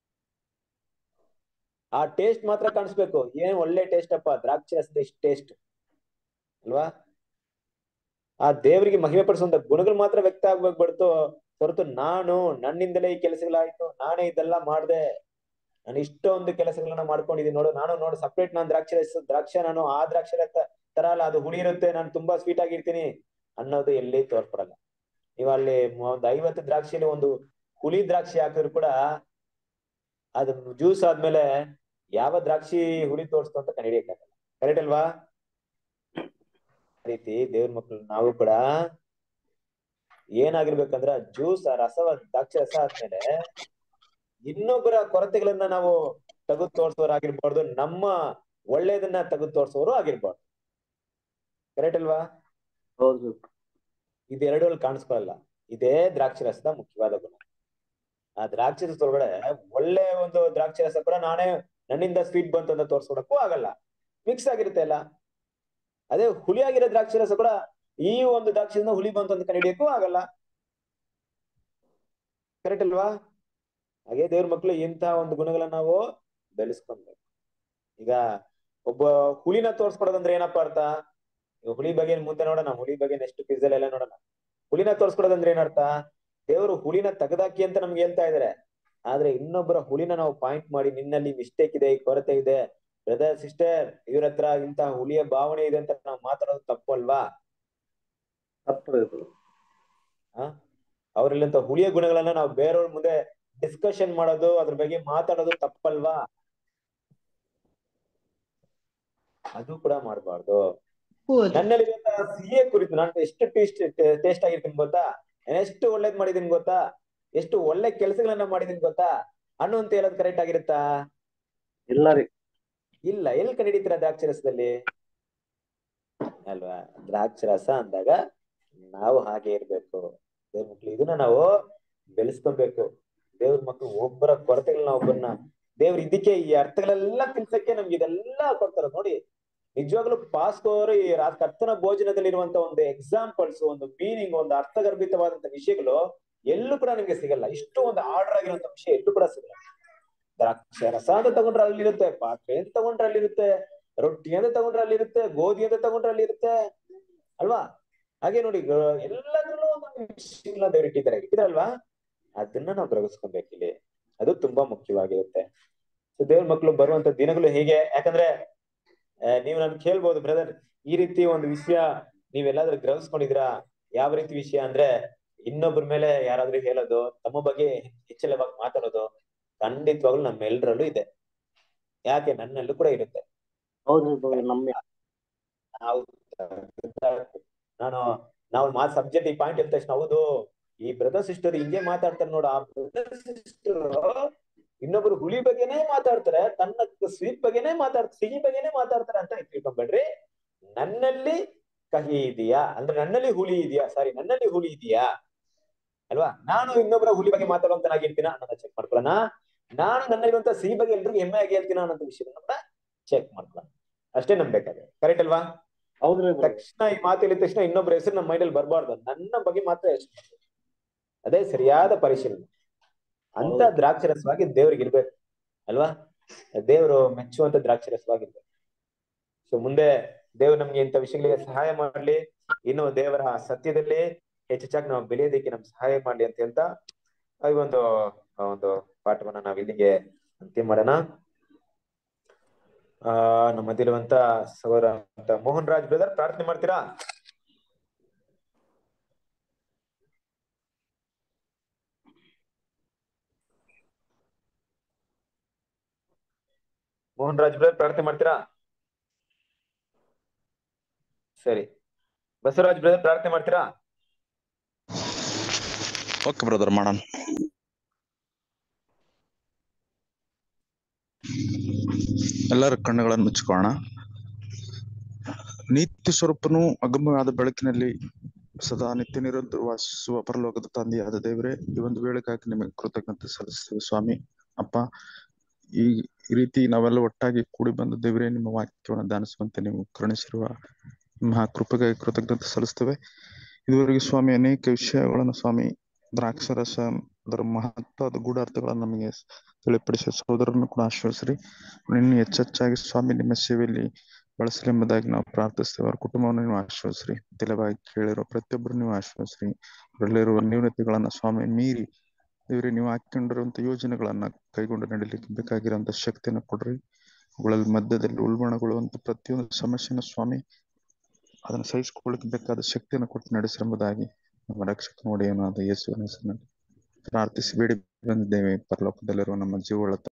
ಆ ಟೇಸ್ಟ್ ಮಾತ್ರ ಕಾಣಿಸ್ಬೇಕು ಏನ್ ಒಳ್ಳೆ ಟೇಸ್ಟ್ ಅಪ್ಪ ದ್ರಾಕ್ಷಿ ರಸದ ಇಷ್ಟ ಟೇಸ್ಟ್ ಅಲ್ವಾ ಆ ದೇವರಿಗೆ ಮಹಿಮೆ ಪಡಿಸುವಂತ ಗುಣಗಳು ಮಾತ್ರ ವ್ಯಕ್ತ ಆಗ್ಬೇಕು ಬಿಡ್ತು ಹೊರತು ನಾನು ನನ್ನಿಂದಲೇ ಈ ಕೆಲಸಗಳಾಯ್ತು ನಾನೇ ಇದೆಲ್ಲ ಮಾಡ್ದೆ ನಾನು ಇಷ್ಟೊಂದು ಕೆಲಸಗಳನ್ನ ಮಾಡ್ಕೊಂಡಿದ್ದೀನಿ ನೋಡು ನಾನು ನೋಡು ಸಪ್ರೇಟ್ ನಾನು ದ್ರಾಕ್ಷಿ ರಸ ದ್ರಾಕ್ಷ ನಾನು ಆ ದ್ರಾಕ್ಷಿ ರಸ ತರ ಅಲ್ಲ ಅದು ಹುಳಿ ಇರುತ್ತೆ ನಾನು ತುಂಬಾ ಸ್ವೀಟ್ ಆಗಿರ್ತೀನಿ ಅನ್ನೋದು ಎಲ್ಲಿ ತೋರ್ಪಡಲ್ಲ ನೀವು ಅಲ್ಲಿ ಒಂದ್ ಐವತ್ತು ದ್ರಾಕ್ಷಿಲಿ ಒಂದು ಹುಳಿ ದ್ರಾಕ್ಷಿ ಹಾಕಿದ್ರು ಕೂಡ ಅದು ಜ್ಯೂಸ್ ಆದ್ಮೇಲೆ ಯಾವ ದ್ರಾಕ್ಷಿ ಹುಳಿ ತೋರಿಸ್ತು ಅಂತ ಕಂಡಿಡಿಯಕ್ಕಾಗಲ್ಲ ಕರೆಕ್ಟ್ ಅಲ್ವಾ ಆ ರೀತಿ ದೇವ್ರ ಮಕ್ಳು ನಾವು ಕೂಡ ಏನಾಗಿರ್ಬೇಕಂದ್ರ ಜ್ಯೂಸ್ ಆ ರಸವ ದ್ರಾಕ್ಷಿ ರಸ ಆದ್ಮೇಲೆ ಇನ್ನೊಬ್ಬರ ಕೊರತೆಗಳನ್ನ ನಾವು ತೆಗೆದು ತೋರ್ಸೋರಾಗಿರ್ಬಾರ್ದು ನಮ್ಮ ಒಳ್ಳೇದನ್ನ ತೆಗೆದು ತೋರ್ಸೋರು ಆಗಿರ್ಬಾರ್ದು ಕರೆಕ್ಟ್ ಅಲ್ವಾ ಹೌದು ಇದೆರಡು ಅಲ್ಲಿ ಕಾಣಿಸ್ಕೊಳ್ಳಲ್ಲ ಇದೇ ದ್ರಾಕ್ಷಿ ರಸದ ಮುಖ್ಯವಾದ ಗುಣ ಆ ದ್ರಾಕ್ಷಿ ರಸದ ಒಳಗಡೆ ಒಳ್ಳೆ ಒಂದು ದ್ರಾಕ್ಷಿ ರಸ ಕೂಡ ನಾನೇ ನನ್ನಿಂದ ಸ್ವೀಟ್ ಬಂತು ಅಂತ ತೋರ್ಸ್ಕೊಡಕ್ಕೂ ಆಗಲ್ಲ ಮಿಕ್ಸ್ ಆಗಿರುತ್ತೆ ಎಲ್ಲ ಅದೇ ಹುಳಿ ಆಗಿರೋ ದ್ರಾಕ್ಷಿ ರಸ ಕೂಡ ಈ ಒಂದು ದ್ರಾಕ್ಷಿಯಿಂದ ಹುಳಿ ಬಂತು ಅಂತ ಕಂಡಿಡಿಯಕ್ಕೂ ಆಗಲ್ಲ ಕರೆಕ್ಟ್ ಅಲ್ವಾ ಹಾಗೆ ದೇವ್ರ ಮಕ್ಳು ಇಂತಹ ಒಂದು ಗುಣಗಳನ್ನ ನಾವು ಬೆಳೆಸ್ಕೊಬೇಕು ಈಗ ಒಬ್ಬ ಹುಳಿನ ತೋರ್ಸ್ಕೊಡೋದಂದ್ರೆ ಏನಪ್ಪಾ ಅರ್ಥ ಈಗ ಹುಳಿ ಬಗ್ಗೆ ಮುಂದೆ ನೋಡೋಣ ಹುಳಿ ಬಗ್ಗೆ ನೆಕ್ಸ್ಟ್ ಕ್ವಿಸ್ ಎಲ್ಲ ನೋಡೋಣ ಹುಳಿನ ತೋರ್ಸ್ಕೊಡೋದಂದ್ರೆ ಏನರ್ಥ ದೇವರು ಹುಳಿನ ತೆಗೆದಾಕಿ ಅಂತ ನಮ್ಗೆ ಹೇಳ್ತಾ ಇದಾರೆ ಆದ್ರೆ ಇನ್ನೊಬ್ಬರ ಹುಳಿನ ನಾವು ಪಾಯಿಂಟ್ ಮಾಡಿ ನಿನ್ನಲ್ಲಿ ಮಿಸ್ಟೇಕ್ ಇದೆ ಈ ಕೊರತೆ ಇದೆ ಬ್ರದರ್ ಸಿಸ್ಟರ್ ಇವ್ರ ಹತ್ರ ಇಂತಹ ಹುಳಿಯ ಭಾವನೆ ಇದೆ ಅಂತ ನಾವು ಮಾತಾಡೋದು ತಪ್ಪು ಅಲ್ವಾ ತಪ್ಪು ಇದು. ಆ ಅವ್ರಲ್ಲಿಂತ ಹುಳಿಯ ಗುಣಗಳನ್ನ ನಾವು ಬೇರೆಯವ್ರ ಮುಂದೆ ಡಿಸ್ಕಷನ್ ಮಾಡೋದು ಅದ್ರ ಬಗ್ಗೆ ಮಾತಾಡೋದು ತಪ್ಪಲ್ವಾ ಅದು ಕೂಡ ಮಾಡಬಾರ್ದು ಹೌದು ನನ್ನಲ್ಲಿರುವಂತಹ ಸಿಹಿಯ ಕುರಿತು ನಾನು ಎಷ್ಟು ಟೇಸ್ಟ್ ಟೇಸ್ಟ್ ಆಗಿರ್ತೀನಿ ಗೊತ್ತಾ ನಾನು ಎಷ್ಟು ಒಳ್ಳೇದ್ ಮಾಡಿದೀನಿ ಗೊತ್ತಾ ಎಷ್ಟು ಒಳ್ಳೆ ಕೆಲಸಗಳನ್ನ ಮಾಡಿದೀನಿ ಗೊತ್ತಾ ಅನ್ನುವಂತ ಹೇಳೋದು ಕರೆಕ್ಟ್ ಆಗಿರುತ್ತಾ ಇಲ್ಲ ರೀ ಇಲ್ಲ ಎಲ್ಲಿ ಕಂಡಿಡಿತೀರಾ ದ್ರಾಕ್ಷರಸದಲ್ಲಿ ಅಲ್ವಾ ದ್ರಾಕ್ಷರಸ ಅಂದಾಗ ನಾವು ಹಾಗೆ ಇರ್ಬೇಕು ದೇವ್ರ ಮಕ್ಳು ಇದನ್ನ ನಾವು ಬೆಳೆಸ್ಕೊಬೇಕು ದೇವ್ರ ಮಕ್ಳು ಒಬ್ಬರ ಕೊರತೆಗಳನ್ನ ಒಬ್ಬರನ್ನ ದೇವ್ರ ಇದಕ್ಕೆ ಈ ಅರ್ಥಗಳೆಲ್ಲ ತಿಳ್ಸಕ್ಕೆ ನಮ್ಗೆ ಇದೆಲ್ಲ ಕೊಡ್ತಾರ ನೋಡಿ ನಿಜವಾಗ್ಲೂ ಪಾಸ್ಕೋರ್ ಈ ರಾ- ಕರ್ತನ ಭೋಜನದಲ್ಲಿರುವಂತ ಒಂದು ಎಕ್ಸಾಂಪಲ್ಸ್ ಒಂದು ಮೀನಿಂಗ್ ಒಂದು ಅರ್ಥಗರ್ಭಿತವಾದಂತ ವಿಷಯಗಳು ಎಲ್ಲೂ ಕೂಡ ನಿಮ್ಗೆ ಸಿಗಲ್ಲ ಇಷ್ಟು ಒಂದು ಆರ್ಡರ್ ಆಗಿರುವಂತ ವಿಷಯ ಎಲ್ಲೂ ಕೂಡ ಸಿಗಲ್ಲ ದ್ರಾಕ್ಷ ರಸ ಅಂತ ತಗೊಂಡ್ರೆ ಅಲ್ಲಿರುತ್ತೆ ಪಾತ್ರೆ ಅಂತ ತಗೊಂಡ್ರೆ ಅಲ್ಲಿರುತ್ತೆ ರೊಟ್ಟಿ ಅಂತ ತಗೊಂಡ್ರೆ ಅಲ್ಲಿರುತ್ತೆ ಗೋಧಿ ಅಂತ ತಗೊಂಡ್ರೆ ಅಲ್ಲಿರುತ್ತೆ ಅಲ್ವಾ ಹಾಗೆ ನೋಡಿ ಗ- ಎಲ್ಲದ್ರಲ್ಲೂ ಒಂದೊಂದು ವಿಷಯಗಳನ್ನ ದೇವ್ರು ಇಟ್ಟಿದ್ದಾರೆ ಇಟ್ಟಿರಲ್ವಾ ಅದನ್ನ ನಾವು ಗ್ರಹಿಸ್ಕೊಬೇಕು ಇಲ್ಲಿ ಅದು ತುಂಬಾ ಮುಖ್ಯವಾಗಿರುತ್ತೆ ಸೊ ದೇವ್ರ ಮಕ್ಕಳು ಬರುವಂತ ದಿನಗಳು ಹೇಗೆ ಯಾಕಂದ್ರೆ ಆ, ನೀವು ನನ್ ಕೇಳ್ಬೋದು ಬ್ರದರ್ ಈ ರೀತಿ ಒಂದು ವಿಷಯ ನೀವೆಲ್ಲಾದ್ರೂ ಗ್ರಹಿಸ್ಕೊಂಡಿದ್ರಾ ಯಾವ ರೀತಿ ವಿಷಯ ಅಂದ್ರೆ ಇನ್ನೊಬ್ಬರ ಮೇಲೆ ಯಾರಾದ್ರೂ ಹೇಳೋದು ತಮ್ಮ ಬಗ್ಗೆ ಹೆಚ್ಚಳವಾಗಿ ಮಾತಾಡೋದು ಖಂಡಿತವಾಗ್ಲೂ ನಮ್ಮೆಲ್ಲರಲ್ಲೂ ಇದೆ ಯಾಕೆ ನನ್ನಲ್ಲೂ ಕೂಡ ಇರುತ್ತೆ ಹೌದ್ರಿ brother, ನಮ್ಮ ನಾವು ನಾನು ನಾವು ಮಾ ಸಬ್ಜೆಕ್ಟ್ ಈ ಪಾಯಿಂಟ್ ಹೇಳಿದ ತಕ್ಷಣ ಹೌದು ಈ ಬ್ರದರ್ ಸಿಸ್ಟರ್ ಹಿಂಗೆ ಮಾತಾಡ್ತಾರೆ ನೋಡು ಆ ಬ್ರದರ್ ಸಿಸ್ಟರ್ ಇನ್ನೊಬ್ರು ಹುಳಿ ಬಗ್ಗೆನೇ ಮಾತಾಡ್ತಾರೆ ತನ್ನ ಸ್ವೀಟ್ ಬಗ್ಗೆನೇ ಮಾತಾಡ್ತಾರೆ ಸಿಹಿ ಬಗ್ಗೆನೇ ಮಾತಾಡ್ತಾರೆ ಅಂತ ತಿಳ್ಕೊಂಬೇಡ್ರಿ ನನ್ನಲ್ಲಿ ಕಹಿ ಇದೆಯಾ ಅಂದ್ರೆ ನನ್ನಲ್ಲಿ ಹುಳಿ ಇದೆಯಾ ಸಾರಿ ನನ್ನಲ್ಲಿ ಹುಳಿ ಇದೆಯಾ ಅಲ್ವಾ ನಾನು ಇನ್ನೊಬ್ಬರ ಹುಳಿ ಬಗ್ಗೆ ಮಾತಾಡುವಂತನಾಗಿರ್ತೀನ ಅನ್ನೋದ ಚೆಕ್ ಮಾಡ್ಕೊಳ್ಳೋಣ ನಾನು ನನ್ನಲ್ಲಿರುವಂತ ಸಿಹಿ ಬಗ್ಗೆ ಎಲ್ರಿಗೂ ಹೆಮ್ಮೆಯಾಗಿ ಹೇಳ್ತೀನ ಅನ್ನೋ ವಿಷಯನ ಕೂಡ ಚೆಕ್ ಮಾಡ್ಕೊಳ್ಳೋಣ ಅಷ್ಟೇ ನಂಬೇಕಾದ್ರೆ ಕರೆಕ್ಟ್ ಅಲ್ವಾ ಹೌದ್ರಿ brother. ತಕ್ಷಣ ಈ ಮಾತು ಹೇಳಿದ ತಕ್ಷಣ ಇನ್ನೊಬ್ಬರ ಹೆಸರು ನಮ್ಮ ಮೈಂಡಲ್ಲಿ ಬರಬಾರ್ದು ನನ್ನ ಬಗ್ಗೆ ಮಾತ್ರ ಯೋಚನೆ ಮಾಡ್ಬೇಕು. ಅದೇ ಸರಿಯಾದ ಪರಿಶೀಲನೆ ಅಂತ ದ್ರಾಕ್ಷರಸವಾಗಿ ದೇವ್ರಿಗೆ ಇರ್ಬೇಕು ಅಲ್ವಾ ದೇವರು ಮೆಚ್ಚುವಂತ ದ್ರಾಕ್ಷರಸವಾಗಿದೆ ಸೊ ಮುಂದೆ ದೇವರು ನಮ್ಗೆ ಇಂಥ ವಿಷಯಗಳಿಗೆ ಸಹಾಯ ಮಾಡ್ಲಿ ಇನ್ನು ದೇವರ ಸತ್ಯದಲ್ಲಿ ಹೆಚ್ಚೆಚ್ಚಾಗಿ ನಾವು ಬೆಳೆಯೋದಕ್ಕೆ ನಮ್ಗೆ ಸಹಾಯ ಮಾಡ್ಲಿ ಅಂತ ಹೇಳ್ತಾ ಈ ಒಂದು ಆ ಒಂದು ಪಾಠವನ್ನ ನಾವ್ ಇಲ್ಲಿಗೆ ಅಂತ್ಯ ಮಾಡೋಣ ಆ ನಮ್ಮ ಮಧ್ಯಲಿರುವಂತ ಸಹೋದರ ಅಂತ ಮೋಹನ್ ರಾಜ್ ಬ್ರದರ್ ಪ್ರಾರ್ಥನೆ ಮಾಡ್ತೀರಾ ಮೋಹನ್ ರಾಜ್ ಬ್ರದರ್ ಪ್ರಾರ್ಥನೆ ಮಾಡ್ತೀರಾ ಸರಿ ಬಸವರಾಜ್ ಬ್ರದರ್ ಪ್ರಾರ್ಥನೆ ಮಾಡ್ತೀರಾ ಓಕೆ ಬ್ರದರ್ ಮಾಡೋಣ ಎಲ್ಲರ ಕಣ್ಣುಗಳನ್ನು ಮುಚ್ಕೋಣ ನೀತಿ ಸ್ವರೂಪನು ಅಗಮ್ಯವಾದ ಬೆಳಕಿನಲ್ಲಿ ಸದಾ ನಿತ್ಯ ನಿರಂತರ ವಾಸಿಸುವ ಪರಲೋಕದ ತಂದೆಯಾದ ದೇವರೇ ಈ ಒಂದು ವೇಳೆಗಾಗಿ ನಿಮಗೆ ಕೃತಜ್ಞತೆ ಸಲ್ಲಿಸ್ತೇವೆ ಸ್ವಾಮಿ ಅಪ್ಪ ಈ ರೀತಿ ನಾವೆಲ್ಲ ಒಟ್ಟಾಗಿ ಕೂಡಿ ಬಂದ ದೇವರೇ ನಿಮ್ಮ ವಾಕ್ಯವನ್ನು ಧ್ಯಾನಿಸುವಂತೆ ನೀವು ಕರುಣಿಸಿರುವ ಮಹಾ ಕೃಪೆಗಾಗಿ ಕೃತಜ್ಞತೆ ಸಲ್ಲಿಸ್ತೇವೆ ಇದುವರೆಗೆ ಸ್ವಾಮಿ ಅನೇಕ ವಿಷಯಗಳನ್ನು ಸ್ವಾಮಿ ದ್ರಾಕ್ಷರಸ ಅದರ ಮಹತ್ವದ ಗೂಢಾರ್ಥಗಳನ್ನು ನಮಗೆ ತಿಳಿಪಡಿಸಿದ ಸಹೋದರನ್ನು ಕೂಡ ಆಶ್ರಯಿಸ್ರಿ ಇನ್ನು ಹೆಚ್ಚೆಚ್ಚಾಗಿ ಸ್ವಾಮಿ ನಿಮ್ಮ ಸೇವೆಯಲ್ಲಿ ಬಳಸಲಿ ಎಂಬುದಾಗಿ ನಾವು ಪ್ರಾರ್ಥಿಸ್ತೇವೆ ಅವರ ಕುಟುಂಬವನ್ನು ನೀವು ಆಶ್ರಯಿಸ್ರಿ ತಿಳಿವಾಗಿ ಕೇಳಿರೋ ಪ್ರತಿಯೊಬ್ಬರು ನೀವು ಆಶ್ರಯಿಸ್ರಿ ಅವರಲ್ಲಿರುವ ನ್ಯೂನತೆಗಳನ್ನ ಸ್ವಾಮಿ ಮೀರಿ ಇವ್ರಿಗೆ ನೀವು ಹಾಕೊಂಡಿರುವಂತ ಯೋಜನೆಗಳನ್ನ ಕೈಗೊಂಡು ನಡೀಲಿಕ್ಕೆ ಬೇಕಾಗಿರುವಂತ ಶಕ್ತಿಯನ್ನು ಕೊಡ್ರಿ ಅವುಗಳಲ್ಲಿ ಮಧ್ಯದಲ್ಲಿ ಉಲ್ಬಣಗೊಳ್ಳುವಂತ ಪ್ರತಿಯೊಂದು ಸಮಸ್ಯೆನ ಸ್ವಾಮಿ ಅದನ್ನು ಸಹಿಸಿಕೊಳ್ಳಲಿಕ್ಕೆ ಬೇಕಾದ ಶಕ್ತಿಯನ್ನು ಕೊಟ್ಟು ನಡೆಸಿರುವುದಾಗಿ ನಮ್ಮ ರಕ್ಷಕ ನೋಡಿ ಏನಾದ ಯೇಸುವಿನ ಹೆಸರಿನಲ್ಲಿ ಪ್ರಾರ್ಥಿಸಿ ಬೇಡಿ ಬಂದಿದ್ದೇವೆ ಪರಲೋಕದಲ್ಲಿರುವ ನಮ್ಮ ಜೀವಗಳ